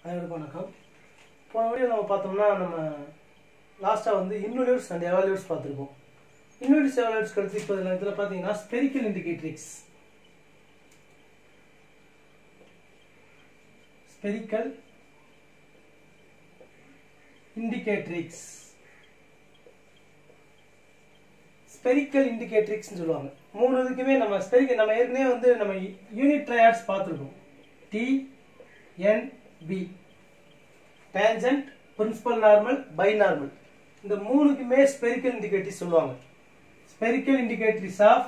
அனைவருக்கும் வணக்கம் போன வீடியோ நம்ம பார்த்தோம்னா நம்ம லாஸ்ட்டாக வந்து இன்வெலியூட்ஸ் அண்ட் எவாலியூட்ஸ் பார்த்துருக்கோம் இன்வெலியூட்ஸ் எவாலியூட்ஸ் கழிச்சு இப்போ இதில் பார்த்தீங்கன்னா spherical indicatrix spherical indicatrix spherical இண்டிகேட்ரிக்ஸ்னு சொல்லுவாங்க மூணு இதுக்குமே நம்ம ஸ்பெரிக்கல் நம்ம ஏற்கனவே வந்து நம்ம யூனிட் ட்ரையாட்ஸ் பார்த்துருக்கோம் T N B tangent principal normal binormal இந்த மூணுக்குமே ஸ்பெரிக்கல் இண்டிகேட்டரிஸ் சொல்லுவாங்க spherical indicatrix of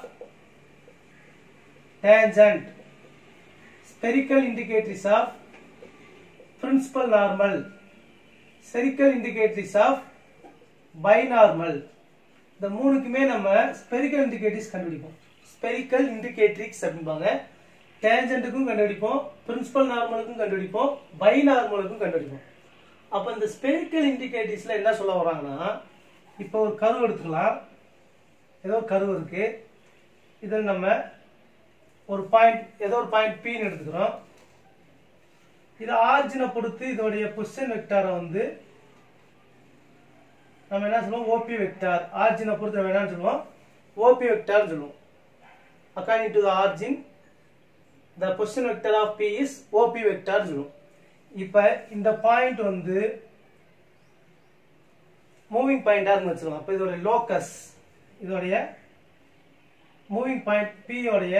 tangent spherical indicatrix of principal normal spherical indicatrix of binormal இந்த மூணுக்குமே நம்ம ஸ்பெரிக்கல் இண்டிகேட்டரிஸ் கண்டுபிடிப்போம் ஸ்பெரிக்கல் இண்டிகேட்ரிக்ஸ் அப்படிம்பாங்க டேஞ்சன்ட்டுக்கும் கண்டுபிடிப்போம் பிரின்சிபல் நார்மலுக்கும் கண்டுபிடிப்போம் பை நார்மலுக்கும் கண்டுபிடிப்போம் அப்போ இந்த ஸ்பெரிக்கல் இண்டிகேட்டர்ஸ்ல என்ன சொல்ல வராங்கன்னா இப்போ ஒரு கருவு எடுத்துக்கலாம் ஏதோ ஒரு கருவு இருக்கு இதில் நம்ம ஒரு பாயிண்ட் ஏதோ ஒரு பாயிண்ட் பின்னு எடுத்துக்கிறோம் இது ஆர்ஜினை பொறுத்து இதோடைய பொசிஷன் வெக்டாரை வந்து நம்ம என்ன சொல்லுவோம் ஓபி வெக்டார் ஆர்ஜினை பொறுத்து நம்ம என்ன சொல்லுவோம் ஓபி வெக்டார்னு சொல்லுவோம் according to the origin the position vector of p is op vector சொல்லுவோம் இப்போ இந்த பாயிண்ட் வந்து மூவிங் பாயிண்டா இருந்து வச்சுக்கலாம் அப்போ இதோட லோக்கஸ் இதோடைய மூவிங் பாயிண்ட் p உடைய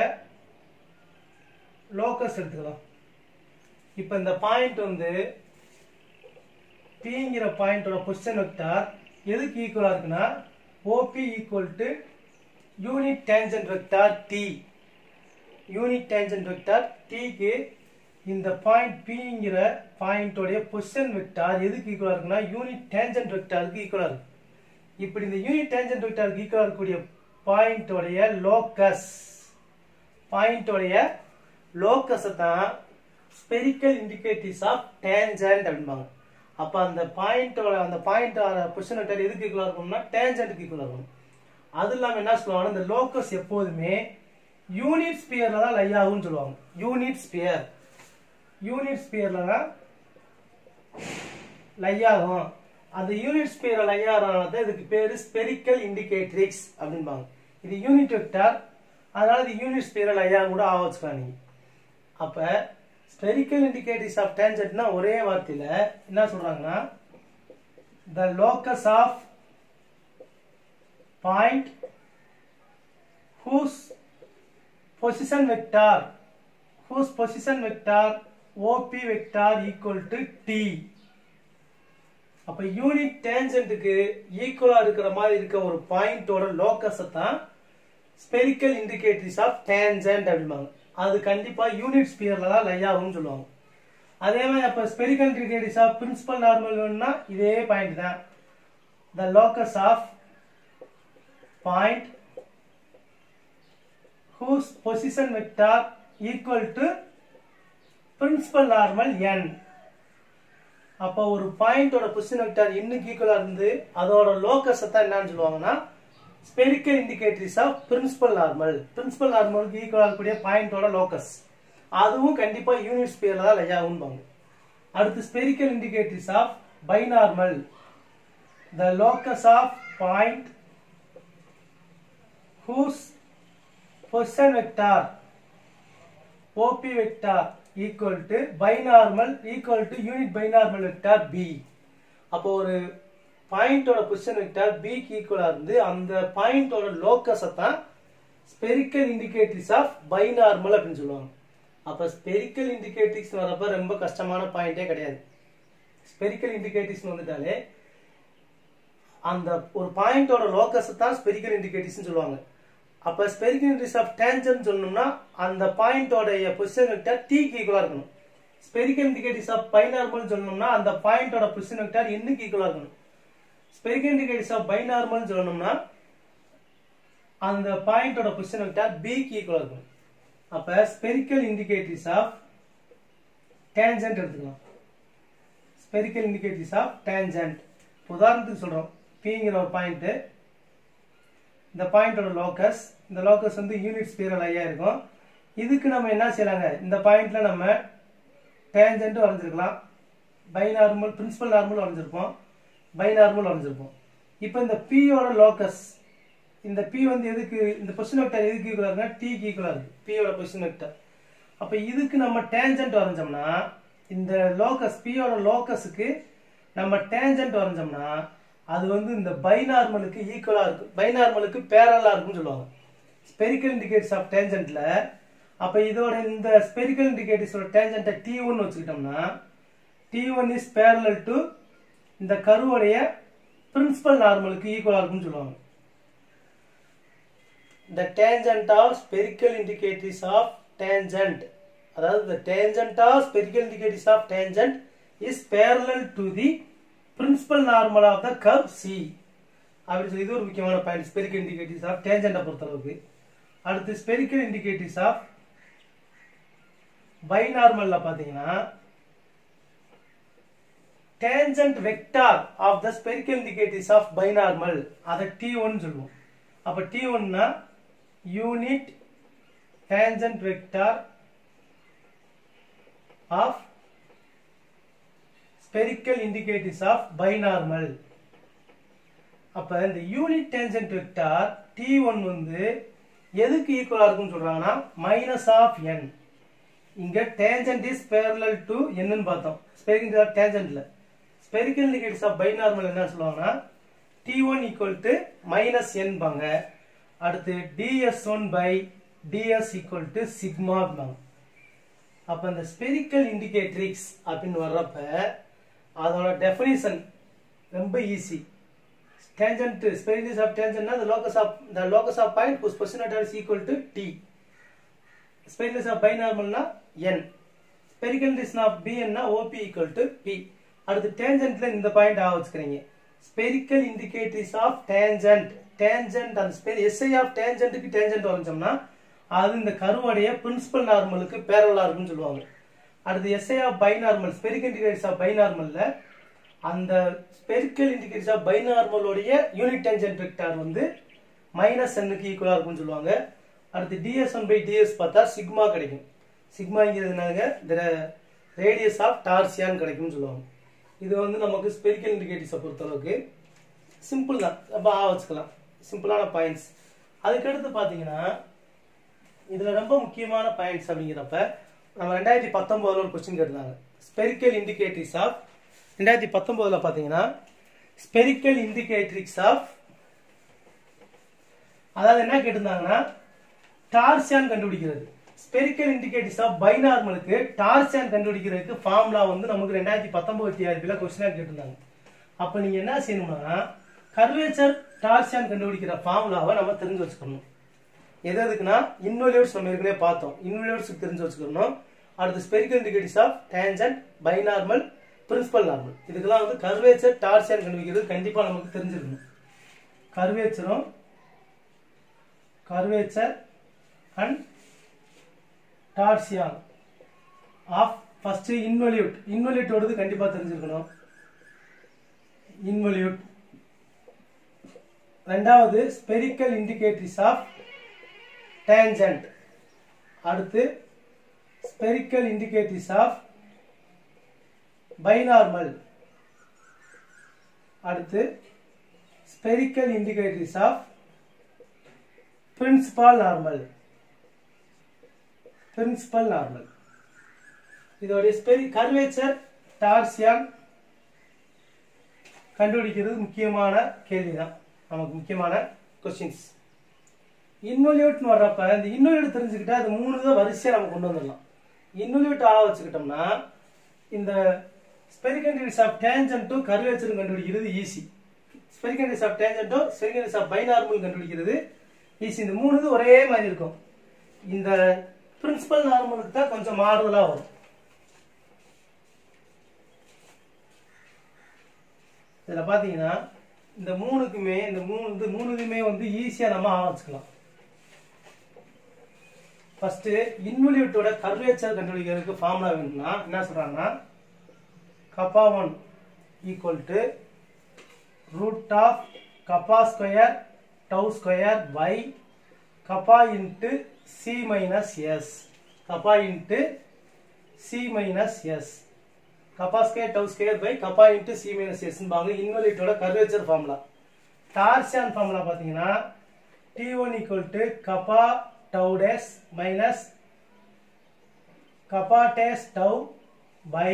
லோக்கஸ் எடுத்துக்கலாம் இப்போ இந்த பாயிண்ட் வந்து பிங்கிற பாயிண்டோட பொசிஷன் வெக்டார் எதுக்கு ஈக்குவலா இருக்குன்னா OP equal to unit tangent vector T unit tangent vector டிக்கு இந்த பாயிண்ட் பிங்கிற பாயிண்டோடைய பொசிஷன் வெக்டார் எதுக்கு ஈக்குவலா இருக்குன்னா யூனிட் டேஞ்சன்ட் வெக்டாருக்கு ஈக்குவலா இருக்கு இப்படி இந்த யூனிட் டேஞ்சன்ட் வெக்டாருக்கு ஈக்குவலா இருக்கக்கூடிய பாயிண்டோடைய லோக்கஸ் பாயிண்டோடைய லோக்கஸை தான் ஸ்பெரிக்கல் இண்டிகேட்டிவ்ஸ் ஆஃப் டேஞ்சன்ட் அப்படிம்பாங்க அப்ப அந்த பாயிண்டோட அந்த பாயிண்ட் பொசிஷன் வெக்டார் எதுக்கு ஈக்குவலா இருக்கும்னா டேஞ்சன்ட்டுக்கு ஈக்குவலா இருக்கும் அது இல்லாம என்ன சொல்லுவாங்கன்னா இந்த லோக்கஸ் எப்போதுமே யூனிட் ஸ்பியர்ல தான் லை ஆகும்னு சொல்லுவாங்க யூனிட் ஸ்பியர் யூனிட் ஸ்பியர்ல தான் லை ஆகும் அந்த யூனிட் ஸ்பியர் லை ஆகிறனால இதுக்கு பேரு ஸ்பெரிக்கல் இண்டிகேட்ரிக்ஸ் அப்படிம்பாங்க இது யூனிட் வெக்டார் அதனால இது யூனிட் ஸ்பியர் லை ஆகும் கூட ஆக வச்சுக்கலாம் நீங்க அப்ப ஸ்பெரிக்கல் இண்டிகேட்டரிஸ் ஆஃப் டேஞ்சன்ட்னா ஒரே வார்த்தையில என்ன சொல்றாங்கன்னா the locus of point whose position vector whose position vector OP vector equal to T அப்ப யூனிட் டேஞ்சன்ட்டுக்கு ஈக்குவலா இருக்கிற மாதிரி இருக்க ஒரு பாயிண்டோட லோக்கஸை தான் ஸ்பெரிக்கல் இண்டிகேட்டரிஸ் ஆஃப் டேஞ்சன்ட் அப்படிம்பாங்க அது கண்டிப்பா யூனிட் ஸ்பியர்ல தான் லை ஆகும்னு சொல்லுவாங்க அதே மாதிரி அப்ப spherical indicatrix of principal normal வேணும்னா இதே பாயிண்ட் தான் the locus of point whose position vector equal to principal normal n அப்போ ஒரு பாயிண்டோட பொசிஷன் வெக்டார் இன்னுக்கு ஈக்குவலா இருந்து அதோட லோக்கஸ் தான் என்னன்னு சொல்லுவாங்கன்னா spherical indicatrix of principal normal principal நார்மலுக்கு ஈக்குவலா இருக்கக்கூடிய பாயிண்டோட லோக்கஸ் அதுவும் கண்டிப்பா யூனிட் ஸ்பியர்ல தான் லை ஆகும்பாங்க அடுத்து spherical indicatrix of binormal the locus of point whose position vector OP vector equal to binormal equal to unit binormal vector B அப்போ ஒரு பாயிண்டோட பொசிஷன் வெக்டார் பிக்கு ஈக்குவலா இருந்து அந்த பாயிண்டோட லோக்கஸை தான் ஸ்பெரிக்கல் இண்டிகேட்டரிஸ் ஆஃப் பைனார்மல் அப்படின்னு சொல்லுவாங்க அப்ப ஸ்பெரிக்கல் இண்டிகேட்டரிஸ் வரப்ப ரொம்ப கஷ்டமான பாயிண்டே கிடையாது ஸ்பெரிக்கல் இண்டிகேட்டரிஸ் வந்துட்டாலே அந்த ஒரு பாயிண்டோட லோக்கஸை தான் ஸ்பெரிக்கல் இண்டிகேட்டரிஸ் சொல்லுவாங்க அப்ப ஸ்பெரிக்கல் இண்டிகேட்டர்ஸ் ஆஃப் டேஞ்சன்ட் சொல்லணும்னா அந்த பாயிண்டோட பொசிஷன் வெக்டார் டிக்கு ஈக்குவலா இருக்கணும் ஸ்பெரிக்கல் இண்டிகேட்டர்ஸ் ஆஃப் பைனார்மல் சொல்லணும்னா அந்த பாயிண்டோட பொசிஷன் வெக்டார் என்னுக்கு ஈக்குவலா இருக்கணும் ஸ்பெரிக்கல் இண்டிகேட்டர்ஸ் ஆஃப் பைனார்மல் சொல்லணும்னா அந்த பாயிண்டோட பொசிஷன் வெக்டார் பிக்கு ஈக்குவலா இருக்கணும் அப்ப ஸ்பெரிக்கல் இண்டிகேட்டர்ஸ் ஆஃப் டேஞ்சன்ட் எடுத்துக்கலாம் ஸ்பெரிக்கல் இண்டிகேட்டர்ஸ் ஆஃப் டேஞ்சன்ட் உதாரணத்துக்கு சொல்றோம் பிங்கிற ஒரு பாயிண்ட் இந்த பாயிண்டோட லோக்கஸ் இந்த லோக்கஸ் வந்து யூனிட் ஸ்பியரல் ஐயா இருக்கும் இதுக்கு நம்ம என்ன செய்யலாங்க இந்த பாயிண்ட்ல நம்ம டேஞ்சன்ட் வரைஞ்சிருக்கலாம் பைனார்மல் பிரின்சிபல் நார்மல் வரைஞ்சிருப்போம் பைனார்மல் வரைஞ்சிருப்போம் இப்போ இந்த பியோட லோக்கஸ் இந்த பி வந்து எதுக்கு இந்த பொசிஷன் வெக்டர் எதுக்கு ஈக்குவலாக இருக்குன்னா டிக்கு ஈக்குவலாக இருக்கு பியோட பொசிஷன் வெக்டர் அப்போ இதுக்கு நம்ம டேஞ்சன்ட் வரைஞ்சோம்னா இந்த லோக்கஸ் பியோட லோக்கஸுக்கு நம்ம டேஞ்சன்ட் வரைஞ்சோம்னா அது வந்து இந்த பைனார்மலுக்கு ஈக்குவலாக இருக்கும் பைனார்மலுக்கு பேரலாக இருக்கும்னு சொல்லுவாங்க ஸ்பெரிக்கல் இண்டிகேட்டர்ஸ் ஆஃப் டேஞ்சன்ட்ல அப்போ இதோட இந்த ஸ்பெரிக்கல் இண்டிகேட்டர்ஸோட டேஞ்சன்ட்டை டி ஒன் வச்சுக்கிட்டோம்னா T one is parallel to இந்த கருவுடைய பிரின்சிபல் நார்மலுக்கு ஈக்குவலாக இருக்கும்னு சொல்லுவாங்க the tangent of spherical indicators of tangent அதாவது the tangent of spherical indicators of tangent is parallel to the principal normal of the curve C அப்படி சொல்லி இது ஒரு முக்கியமான பாயிண்ட் ஸ்பெரிக்கல் இண்டிகேட்டர்ஸ் ஆஃப் டேஞ்சண்ட்டை பொறுத்தளவுக்கு அடுத்து ஸ்பெரிக்கல் இண்டிகேட்டர்ஸ் ஆஃப் பைநார்மல்ல பார்த்தீங்கன்னா tangent vector of the spherical indicators of binormal அதை டி ஒன் சொல்லுவோம் அப்போ டி ஒன்னா unit tangent vector of spherical indicators of binormal அப்ப இந்த unit tangent vector T one வந்து எதுக்கு ஈக்குவலா இருக்கும்னு சொல்றாங்கன்னா மைனஸ் ஆஃப் என் இங்க டேஞ்சன்ட் இஸ் பேரலல் டு என்னன்னு பார்த்தோம் ஸ்பெரிக்கல் டேஞ்சன்ட்ல ஸ்பெரிக்கல் இண்டிகேட்டர்ஸ் ஆஃப் பைநார்மல் என்ன சொல்லுவாங்கன்னா T one equal to minus N பாங்க அடுத்து DS one by DS equal to sigma அப்ப அந்த ஸ்பெரிக்கல் இண்டிகேட்ரிக்ஸ் அப்படின்னு வர்றப்ப அதோட டெஃபினிஷன் ரொம்ப easy tangent spherical of tangent na the locus of the locus of point whose position at is equal to t spherical of binormal na n spherical distance of bn na op equal to p அடுத்து டேஞ்சன்ட்ல இந்த point ஆக வச்சுக்கிறீங்க spherical indicators of tangent tangent அந்த ஸ்பெரி SI of டேஞ்சன்ட்டுக்கு tangent வரைஞ்சோம்னா அது இந்த கருவுடைய பிரின்சிபல் நார்மலுக்கு பேரலா இருக்குன்னு சொல்லுவாங்க அடுத்து SI of binormal spherical indicators of பைநார்மல்ல அந்த ஸ்பெரிக்கல் இண்டிகேட்டர்ஸ் ஆஃப் பைநார்மலுடைய யூனிட் டேஞ்சன்ட் வெக்டார் வந்து மைனஸ் எண்ணுக்கு ஈக்குவலா இருக்கும்னு சொல்லுவாங்க அடுத்து டிஎஸ் ஒன் பை டிஎஸ் பார்த்தா சிக்மா கிடைக்கும் சிக்மாங்கிறதுனால ரேடியஸ் ஆஃப் டார்சியான் கிடைக்கும்னு சொல்லுவாங்க இது வந்து நமக்கு ஸ்பெரிக்கல் இண்டிகேட்டர்ஸை பொறுத்தளவுக்கு சிம்பிள் தான் ரொம்ப ஆ வச்சுக்கலாம் சிம்பிளான பாயிண்ட்ஸ் அதுக்கடுத்து பார்த்தீங்கன்னா இதில் ரொம்ப முக்கியமான பாயிண்ட்ஸ் அப்படிங்கிறப்ப நம்ம ரெண்டாயிரத்தி பத்தொம்போதில் ஒரு கொஸ்டின் கேட்டிருந்தாங்க ஸ்பெரிக்கல் இண்டிகேட்டர்ஸ் ஆஃப் ரெண்டாயிரத்தி பத்தொம்போதில் பார்த்தீங்கன்னா ஸ்பெரிக்கல் இண்டிகேட்ரிக்ஸ் ஆஃப் அதாவது என்ன கேட்டிருந்தாங்கன்னா டார்சியான் கண்டுபிடிக்கிறது ஸ்பெரிக்கல் இண்டிகேட்டர்ஸ் ஆஃப் பைனார்மலுக்கு டார்சியான் கண்டுபிடிக்கிறதுக்கு ஃபார்முலா வந்து நமக்கு ரெண்டாயிரத்தி பத்தொன்பது டிஆர்பியில் கொஸ்டினாக கேட்டிருந்தாங்க அப்போ நீங்கள் என்ன செய்யணும்னா கர்வேச்சர் டார்சியான் கண்டுபிடிக்கிற ஃபார்முலாவை நம்ம தெரிஞ்சு வச்சுக்கணும் எது எதுக்குன்னா இன்வெலியூட்ஸ் நம்ம ஏற்கனவே பார்த்தோம் இன்வெலியூட்ஸ் தெரிஞ்சு வச்சுக்கணும் அடுத்து spherical indicators of tangent binormal principal normal இதுக்கெல்லாம் வந்து கர்வேச்சர் டார்சியான் கண்டுபிடிக்கிறது கண்டிப்பாக நமக்கு தெரிஞ்சிருக்கணும் கர்வேச்சரும் curvature and torsion of first involute இன்வெலியூட்டோடது கண்டிப்பாக தெரிஞ்சிருக்கணும் இன்வெலியூட் ரெண்டாவது ஸ்பெரிக்கல் இண்டிகேட்டர்ஸ் ஆஃப் டேஞ்சன்ட் அடுத்து ஸ்பெரிக்கல் இண்டிகேட்டர்ஸ் ஆஃப் பைனார்மல் அடுத்து spherical indicators of principal normal principal normal இதோடைய ஸ்பெரி கர்வேச்சர் டார்சியான் கண்டுபிடிக்கிறது முக்கியமான கேள்விதான் நமக்கு முக்கியமான கொஸ்டின்ஸ் இன்வெலியூட்னு வர்றப்ப இந்த இன்வெலியூட் தெரிஞ்சுக்கிட்டா அது மூணு தான் வரிசையாக நம்ம கொண்டு வந்துடலாம் இன்வெலியூட் ஆக வச்சுக்கிட்டோம்னா இந்த ஸ்பெரிகண்டிஸ் ஆஃப் டேஞ்சன்ட்டும் கர்வேச்சரும் கண்டுபிடிக்கிறது ஈஸி ஸ்பெரிகண்டிஸ் ஆஃப் டேஞ்சன்ட்டும் ஸ்பெரிகண்டிஸ் ஆஃப் பைனார்மல் கண்டுபிடிக்கிறது ஈஸி இந்த மூணு இது ஒரே மாதிரி இருக்கும் இந்த பிரின்சிபல் நார்மலுக்கு தான் கொஞ்சம் மாறுதலாக வரும் இதில் பார்த்தீங்கன்னா இந்த மூணுக்குமே இந்த மூணு இது மூணுக்குமே வந்து ஈஸியாக நம்ம ஆரம்பிச்சுக்கலாம் ஃபர்ஸ்ட் இன்வெலியூட்டோட கர்வேச்சர் கண்டுபிடிக்கிறதுக்கு ஃபார்முலா வேணும்னா என்ன சொல்றாங்கன்னா kappa one equal to root of kappa square tau square by kappa into C minus S kappa into C minus S kappa square tau square by kappa into C minus எஸ்பாங்க இன்வெலிட்டோட curvature formula torsion formula பார்த்தீங்கன்னா T one equal to kappa tau dash minus kappa dash tau by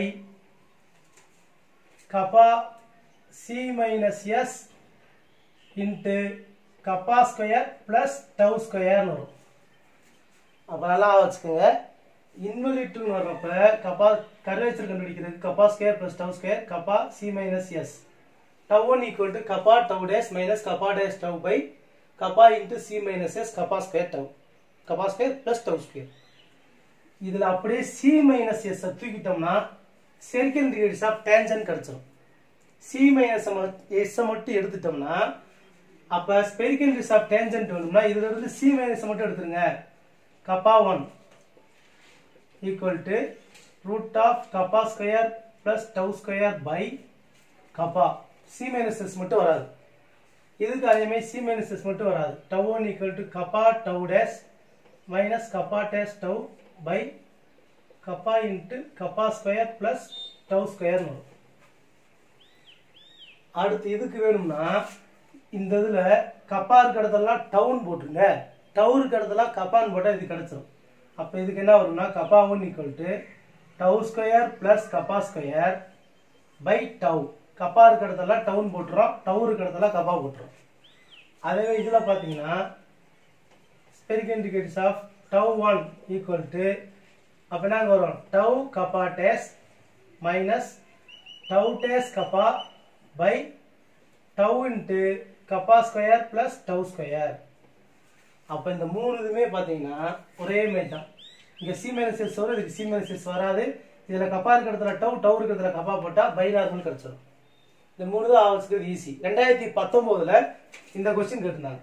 kappa C minus S into kappa square plus டவு ஸ்கொயர்னு வரும் அப்போ நல்லா வச்சுக்கோங்க இன்வெலிட்டுன்னு வர்றப்ப kappa curvature கண்டுபிடிக்கிறதுக்கு kappa square plus tau square kappa C minus S tau one equal to kappa tau dash minus kappa dash tau by kappa into C minus S kappa square tau kappa square plus tau square இதில் அப்படியே C minus S தூக்கிட்டோம்னா second degrees of tangent கிடச்சிரும் C minus எஸ்ஸை மட்டும் எடுத்துட்டோம்னா அப்போ spherical decrease of tangent வேணும்னா இதுல இருந்து சி மைனஸ் மட்டும் எடுத்துருங்க kappa one equal to root of kappa square plus tau square by kappa C minus S மட்டும் வராது இதுக்கு அதே மாதிரி சி மைனஸ் எஸ் மட்டும் வராது tau one equal to kappa tau dash minus kappa dash tau by kappa into kappa square plus tau ஸ்கொயர்னு வரும் அடுத்து இதுக்கு வேணும்னா இந்த இதுல கப்பா இருக்க இடத்தெல்லாம் டவுன் போட்டுருங்க டவு இருக்க இடத்தெல்லாம் கப்பான்னு போட்டால் இது கிடைச்சிரும் அப்போ இதுக்கு என்ன வரும்னா kappa one equal to tau square plus kappa square by tau kappa இருக்க இடத்தெல்லாம் டவுன் போட்டுறோம் டவு இருக்க இடத்தெல்லாம் கப்பா போட்டுரும் அதே இதில் பார்த்தீங்கன்னா spheric indicators of tau one equal to அப்போ என்ன வரும் tau kappa dash minus tau dash kappa by tau into kappa square plus tau square அப்போ இந்த மூணு இதுவுமே பார்த்தீங்கன்னா ஒரே மாதிரி தான் இங்கே சி மைனஸ் எஸ் வரும் இதுக்கு சி மைனஸ் எஸ் வராது இதில் கப்பா இருக்கிறதுல டவ் டவ் இருக்கிறதுல கப்பா போட்டால் பை நார்மல் கிடச்சிடும் இந்த மூணு தான் ஆவச்சுக்கிறது ஈஸி ரெண்டாயிரத்தி பத்தொம்போதில் இந்த கொஸ்டின் கேட்டிருந்தாங்க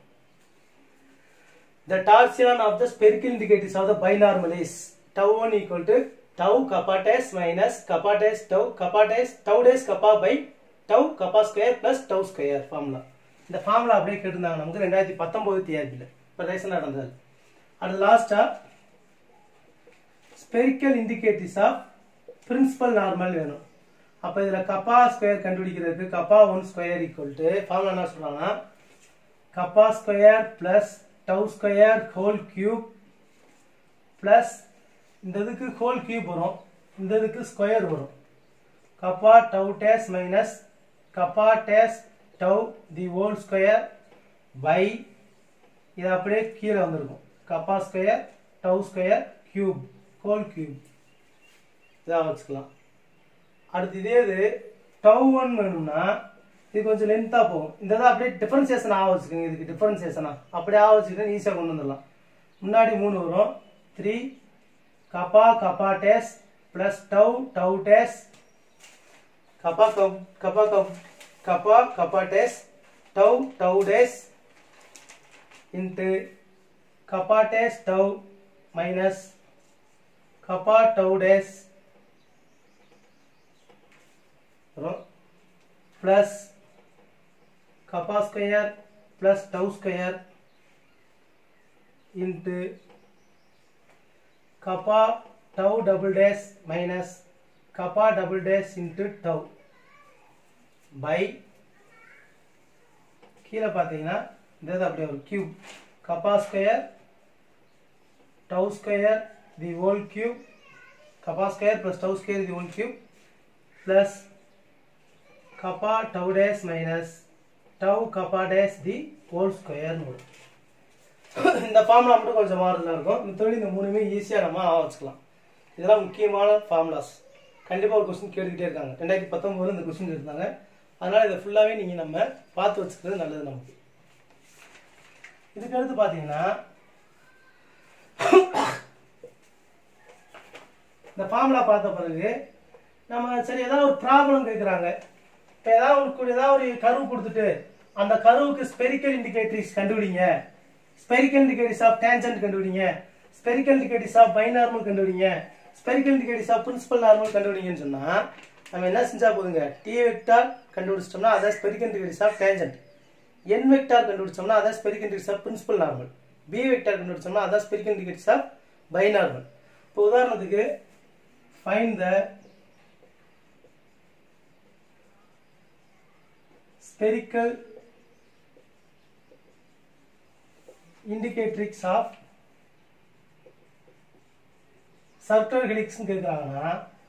The torsion of the spherical indicators of the binormal is tau 1 equal to tau kappa dash minus kappa dash tau kappa dash tau dash kappa by tau kappa square plus tau square formula இந்த formula அப்படியே கேட்டிருந்தாங்க நமக்கு ரெண்டாயிரத்தி பத்தொன்பது டிஆர்பியில் இப்போ ration நடந்தது அடுத்து லாஸ்டா spherical indicators of principal normal வேணும் அப்போ இதில் கப்பா ஸ்கொயர் கண்டுபிடிக்கிறதுக்கு kappa one square equal to formula என்ன சொல்கிறாங்கன்னா kappa square plus tau square whole cube plus இந்த இதுக்கு ஹோல் கியூப் வரும் இந்த இதுக்கு ஸ்கொயர் வரும் kappa tau dash minus kappa dash tau the whole square by இது அப்படியே கீழே வந்திருக்கும் kappa square tau square cube whole cube இதாக வச்சுக்கலாம் அடுத்து இதே இது டவு ஒன் வேணும்னா இது கொஞ்சம் லென்த்தாக போகும் இந்த இதை அப்படியே டிஃபரன்சியேஷன் ஆக வச்சுக்கோங்க இதுக்கு டிஃபரன்சியேஷனா அப்படியே ஆக வச்சுக்கிட்டு ஈஸியாக கொண்டு வந்துடலாம் முன்னாடி மூணு வரும் three kappa kappa dash plus tau tau dash kappa cup kappa cup kappa kappa dash tau tau dash into kappa dash tau minus kappa tau dash வரும் plus kappa square plus tau square into kappa tau double dash minus kappa double dash into tau by கீழே பார்த்தீங்கன்னா இந்த இது அப்படியே ஒரு cube kappa square tau square the whole cube kappa square plus tau square the whole cube plus kappa tau dash minus tau kappa dash the whole square வரும் இந்த formula மட்டும் கொஞ்சம் மாறுதலாக இருக்கும் மற்றபடி இந்த மூணுமே ஈஸியாக நம்ம ஆ வச்சுக்கலாம் இதெல்லாம் முக்கியமான ஃபார்முலாஸ் கண்டிப்பாக ஒரு கொஸ்டின் கேட்டுக்கிட்டே இருக்காங்க ரெண்டாயிரத்தி பத்தொம்போது இந்த கொஸ்டின் இருந்தாங்க அதனால் இதை ஃபுல்லாகவே நீங்கள் நம்ம பார்த்து வச்சுக்கிறது நல்லது நமக்கு இதுக்கு அடுத்து பார்த்தீங்கன்னா இந்த ஃபார்முலா பார்த்த பிறகு நம்ம சரி ஏதாவது ஒரு ப்ராப்ளம் கேட்குறாங்க இப்போ ஏதாவது ஒரு ஏதாவது ஒரு கருவு கொடுத்துட்டு அந்த கருவுக்கு ஸ்பெரிக்கல் இண்டிகேட்டரிஸ் கண்டுபிடிங்க ஸ்பெரிக்கல் இண்டிகேட்டரிஸ் ஆஃப் டேஞ்சன்ட் கண்டுபிடிங்க ஸ்பெரிக்கல் இண்டிகேட்டரிஸ் ஆஃப் பைனார்மல் கண்டுபிடிங்க spherical indicatrix of principal normal கண்டுபிடிங்கன்னு சொன்னா நம்ம என்ன செஞ்சா போதுங்க டி வெக்டார் கண்டுபிடிச்சிட்டோம்னா அதான் spherical indicatrix of tangent N vector கண்டுபிடிச்சோம்னா அதான் spherical indicatrix of principal normal B vector கண்டுபிடிச்சோம்னா அதான் ஸ்பெரிக்கல் இண்டிகேட்டரிஸ் ஆஃப் பைனார்மல் இப்போ உதாரணத்துக்கு find the spherical indicatrix of circle helix கேட்குறாங்கன்னா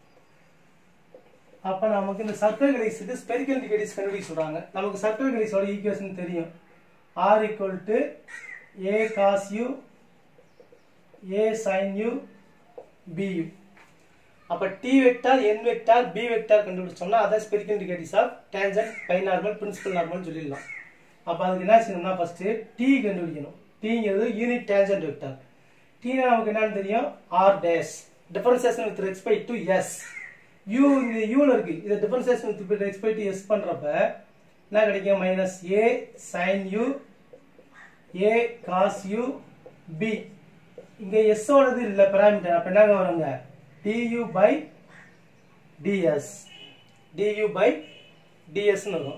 அப்ப நமக்கு இந்த சர்க்கிள் ஹெலிக்ஸுக்கு ஸ்பெரிக்கல் இண்டிகேட்டர்ஸ் கண்டுபிடிக்க சொல்றாங்க நமக்கு சர்க்கிள் ஹெலிக்ஸோட ஈக்குவேஷன் தெரியும் R equal to A cos you A sign you B U அப்ப T vector N vector B vector கண்டுபிடிச்சோம்னா அதான் spherical indicators of tangent binormal principal normal சொல்லிடலாம் அப்ப அதுக்கு என்ன செய்யணும்னா ஃபர்ஸ்ட் டி கண்டுபிடிக்கணும் டிங்கிறது யூனிட் டேஞ்சன்ட் வெக்டார் டீனா நமக்கு என்னன்னு தெரியும் R dash differentiation with respect to S U இந்த யூல இருக்கு இதை differentiation with respect to S பண்றப்ப என்ன கிடைக்கும் minus A sign U A cos U B இங்க எஸ் ஓடது இல்ல பாராமீட்டர் அப்ப என்ன வருங்க du by ds du by ds இருக்கும்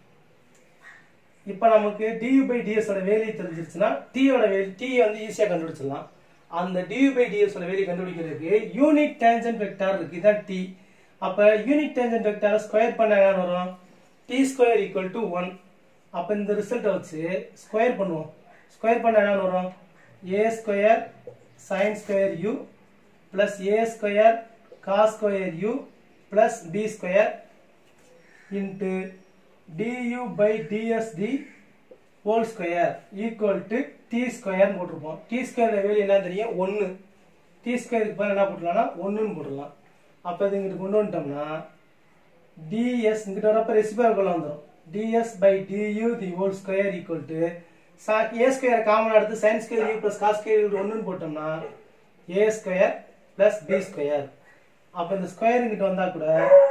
இப்போ நமக்கு du பை ds ஓட வேல்யூ தெரிஞ்சிருச்சுன்னா t ஓட வேல்யூ t வந்து ஈஸியா கண்டுபிடிச்சிடலாம் அந்த du பை ds ஓட வேல்யூ கண்டுபிடிக்கிறதுக்கு யூனிட் டேஞ்சன்ட் வெக்டார் இருக்கு இதான் t அப்ப யூனிட் டேஞ்சன்ட் வெக்டார் ஸ்கொயர் பண்ண என்ன வரும் t square equal to one அப்ப இந்த ரிசல்ட்டை வச்சு ஸ்கொயர் பண்ணுவோம் ஸ்கொயர் பண்ண என்ன வரும் a square sin square u plus a square cos square u plus b square into du by dsd whole square equal to t square போட்டிருப்போம் t square value என்ன தெரியும் 1 t square க்கு பதிலா என்ன போட்டுலாம்னா 1 னு போடலாம் அப்ப இது இங்கிட்டு கொண்டு வந்துட்டோம்னா ds இங்கிட்ட வரப்ப ரெசிபியர் கொள்ள வந்துரும் ds by du the whole square equal to a square common எடுத்து sin square u plus cos square u 1 னு போட்டோம்னா a square plus B square அப்ப இந்த ஸ்கொயர் கிட்ட வந்தா கூட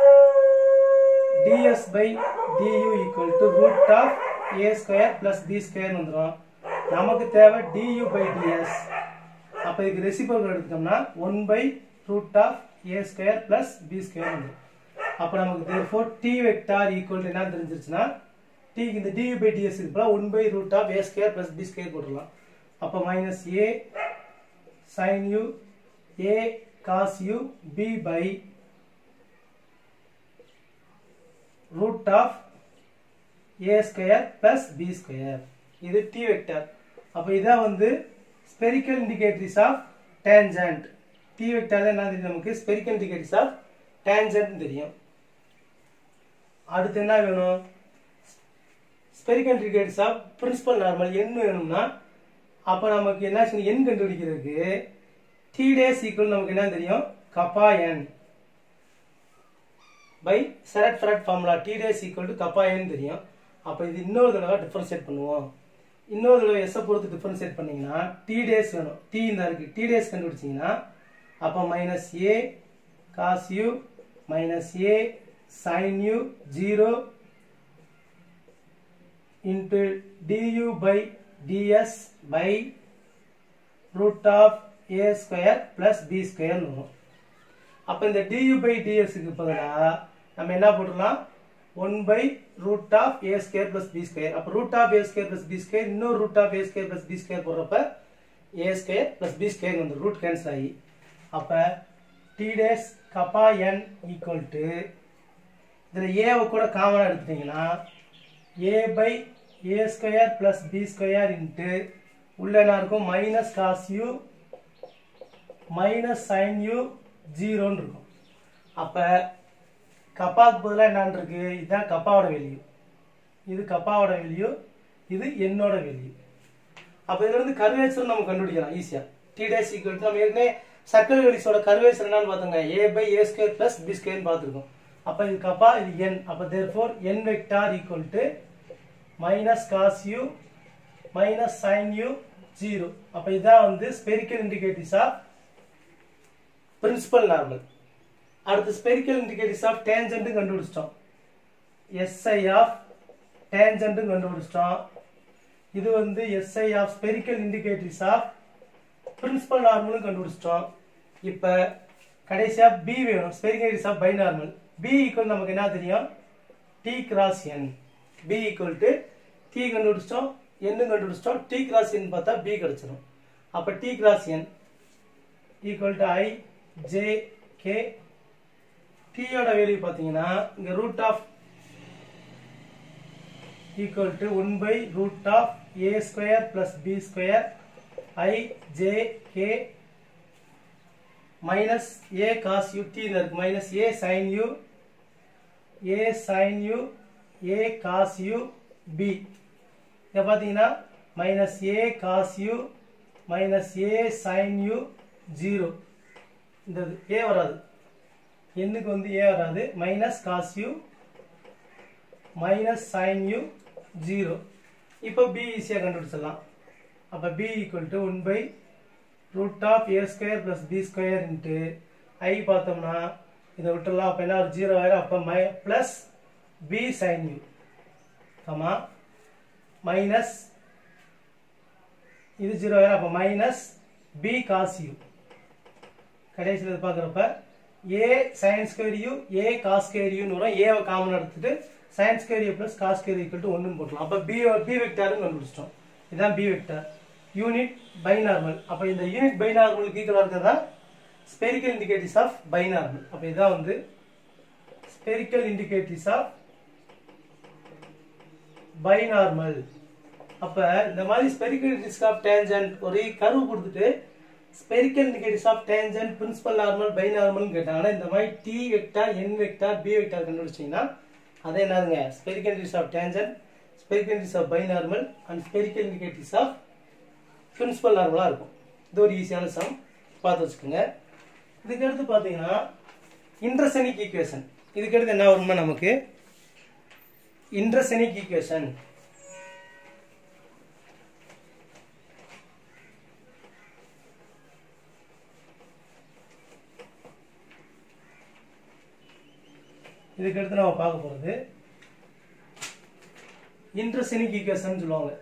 ds by du equal to root of A square plus B square வந்துடும் நமக்கு தேவை du பை ds அப்ப இதுக்கு ரெசிபிள் எடுத்தோம்னா one by root of A square plus B square வந்துடும் அப்ப நமக்கு therefore t வெக்டார் ஈக்குவல் என்ன தெரிஞ்சிருச்சுன்னா t இந்த du பை ds இருக்கு one by root of A square plus B square போட்டுடலாம் அப்ப minus A sin u a cos u b by root of a square plus b square இது t vector அப்ப இதான் வந்து spherical indicators of tangent t vector என்ன தெரியும் நமக்கு spherical indicators of tangent தெரியும் அடுத்து என்ன வேணும் spherical indicators of principal normal n வேணும்னா அப்ப நமக்கு என்ன n கண்டுபிடிக்கிறதுக்கு டி டேஸ் ஈக்குவல் நமக்கு என்ன தெரியும் kappa N by Serret Frenet formula T dash equal to kappa N தெரியும் அப்போ இது இன்னொரு தடவை டிஃபரன்ஷியேட் பண்ணுவோம் இன்னொரு தடவை எஸ்ஸை பொறுத்து டிஃபரன்ஷியேட் பண்ணீங்கன்னா டி டேஸ் வேணும் டி இந்த இருக்கு டி டேஸ் கண்டுபிடிச்சிங்கன்னா அப்போ minus A cos U minus A sign U zero into D U by D S by root of A square plus B square வரும் அப்போ இந்த டியூ பை டிஎஸ்க்கு பதிலாக நம்ம என்ன போட்டுடலாம் one by root of A square plus B square அப்போ root of A square plus B square இன்னொரு root of A square plus B square போடுறப்ப A square plus B square வந்து ரூட் கேன்சல் ஆகி அப்போ T dash kappa N equal to இதில் ஏவை கூட காமனாக எடுத்துட்டீங்கன்னா A by A square plus B square into உள்ள என்ன இருக்கும் minus cos U minus sin U ஜீரோன்னு இருக்கும் அப்போ கப்பாவுக்கு பதிலாக என்னன்னு இருக்கு இதுதான் கப்பாவோட வேல்யூ இது கப்பாவோட வேல்யூ இது என்னோட வேல்யூ அப்போ இதுல இருந்து கர்வேச்சர் நம்ம கண்டுபிடிக்கலாம் ஈஸியாக டி டேஸ் ஈக்குவல் நம்ம ஏற்கனவே சர்க்கிள் வெளிஸோட கர்வேச்சர் என்னன்னு பார்த்தோங்க A by A square plus B ஸ்கொயர்னு பார்த்துருக்கோம் அப்போ இது கப்பா இது என் அப்போ therefore N vector equal to minus cos U minus sin U zero அப்போ இதான் வந்து spherical indicators of principal normal அடுத்து ஸ்பெரிக்கல் இண்டிகேட்டர்ஸ் ஆஃப் டேஞ்சன்ட்டும் கண்டுபிடிச்சிட்டோம் எஸ்ஐ ஆஃப் டேஞ்சன்ட்டும் கண்டுபிடிச்சிட்டோம் இது வந்து S I of spherical indicators of principal நார்மலும் கண்டுபிடிச்சிட்டோம் இப்போ கடைசியா பி வேணும் spherical of binormal B equal நமக்கு என்ன தெரியும் T cross N B equal to T கண்டுபிடிச்சிட்டோம் என்ன கண்டுபிடிச்சிட்டோம் டி கிராஸ் என் பார்த்தா பி கிடைச்சிடும் அப்போ T cross N equal to I J K டீயோட வேல்யூ பார்த்தீங்கன்னா இங்க root of equal to one by root of A square plus B square I J K minus A cos U டீன்னு இருக்கு minus A sign U A sign U A cos U B இதை பார்த்தீங்கன்னா minus A cos U minus A sign U zero இந்த A வராது எண்ணுக்கு வந்து A வராது minus cos U minus sin U zero இப்போ பி ஈஸியாக கண்டுபிடிச்சிடலாம் அப்போ B equal to one by root of A square plus B square into I பார்த்தோம்னா இதை விட்டுடலாம் அப்போ என்ன ஒரு ஜீரோ ஆயிரும் அப்போ மை ப்ளஸ் பி சைன் யூ ஆமா மைனஸ் இது ஜீரோ ஆயிரும் அப்போ மைனஸ் பி காஸ் யூ கடைசியில் இது பார்க்குறப்ப A sin square U A cos square யூன்னு வரும் ஏவை காமன் எடுத்துட்டு sin square U plus cos square equal to ஒன்றுன்னு போட்டலாம் அப்போ பி பி வெக்டார்னு கண்டுபிடிச்சிட்டோம் இதுதான் பி வெக்டார் யூனிட் பைனார்மல் அப்போ இந்த யூனிட் பைனார்மலுக்கு ஈக்குவலாக இருக்கிறதா ஸ்பெரிக்கல் இண்டிகேட்டிவ்ஸ் ஆஃப் பைனார்மல் அப்போ இதான் வந்து ஸ்பெரிக்கல் இண்டிகேட்டிவ்ஸ் ஆஃப் பைனார்மல் அப்ப இந்த மாதிரி ஸ்பெரிக்கல் இண்டிகேட்டிவ்ஸ் ஆஃப் டேஞ்சன்ட் ஒரு கர்வ் கொடுத்துட்டு spherical indicatives of tangent principal normal பைனார்மல்னு கேட்டாங்கன்னா இந்த மாதிரி T vector N vector B vector கண்டுபிடிச்சீங்கன்னா அதே என்னதுங்க spherical indicatives of tangent spherical indicatives of binormal and spherical indicatives of principal நார்மலாக இருக்கும் இது ஒரு ஈஸியான சம் பார்த்து வச்சுக்கோங்க இதுக்கு அடுத்து பார்த்தீங்கன்னா இன்டர்செனிக் ஈக்குவேஷன் இதுக்கு அடுத்து என்ன வரும்னா நமக்கு இன்டர்செனிக் ஈக்குவேஷன் இதுக்கு அடுத்து நம்ம பார்க்க போகிறது இன்டர்செனிக் ஈக்குவேஷன் சொல்லுவாங்க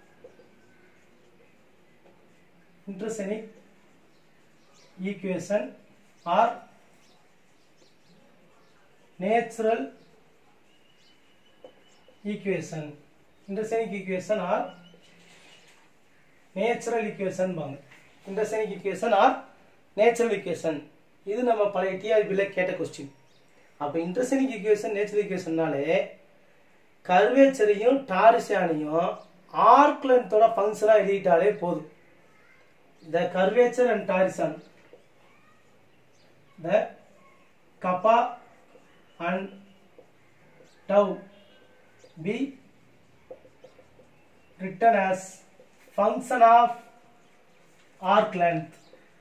intrinsic equation or natural equation intrinsic equation or natural equation பாங்க intrinsic equation or natural equation இது நம்ம பழைய டிஆர்பியில் கேட்ட கொஸ்டின் அப்போ இன்டர்செனிக் ஈக்குவேஷன் நேச்சுரல் ஈக்குவேஷன்னாலே கர்வேச்சரையும் டாரிசானையும் ஆர்க் லென்த்தோட ஃபங்க்ஷனாக எழுதிட்டாலே போதும் the curvature and torsion the kappa and tau be written as function of arc length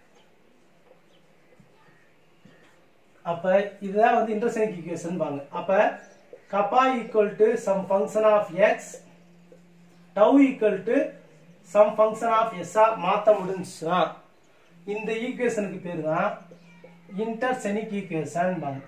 அப்ப இதுதான் வந்து இன்டர்செனிக் ஈக்குவேஷன் பாங்க அப்ப kappa equal to some function of X tau equal to some function of எஸ்ஸா மாற்ற முடிஞ்சுச்சுன்னா இந்த ஈக்குவேஷனுக்கு பேர் தான் இன்டர்செனிக் ஈக்குவேஷன் பாங்க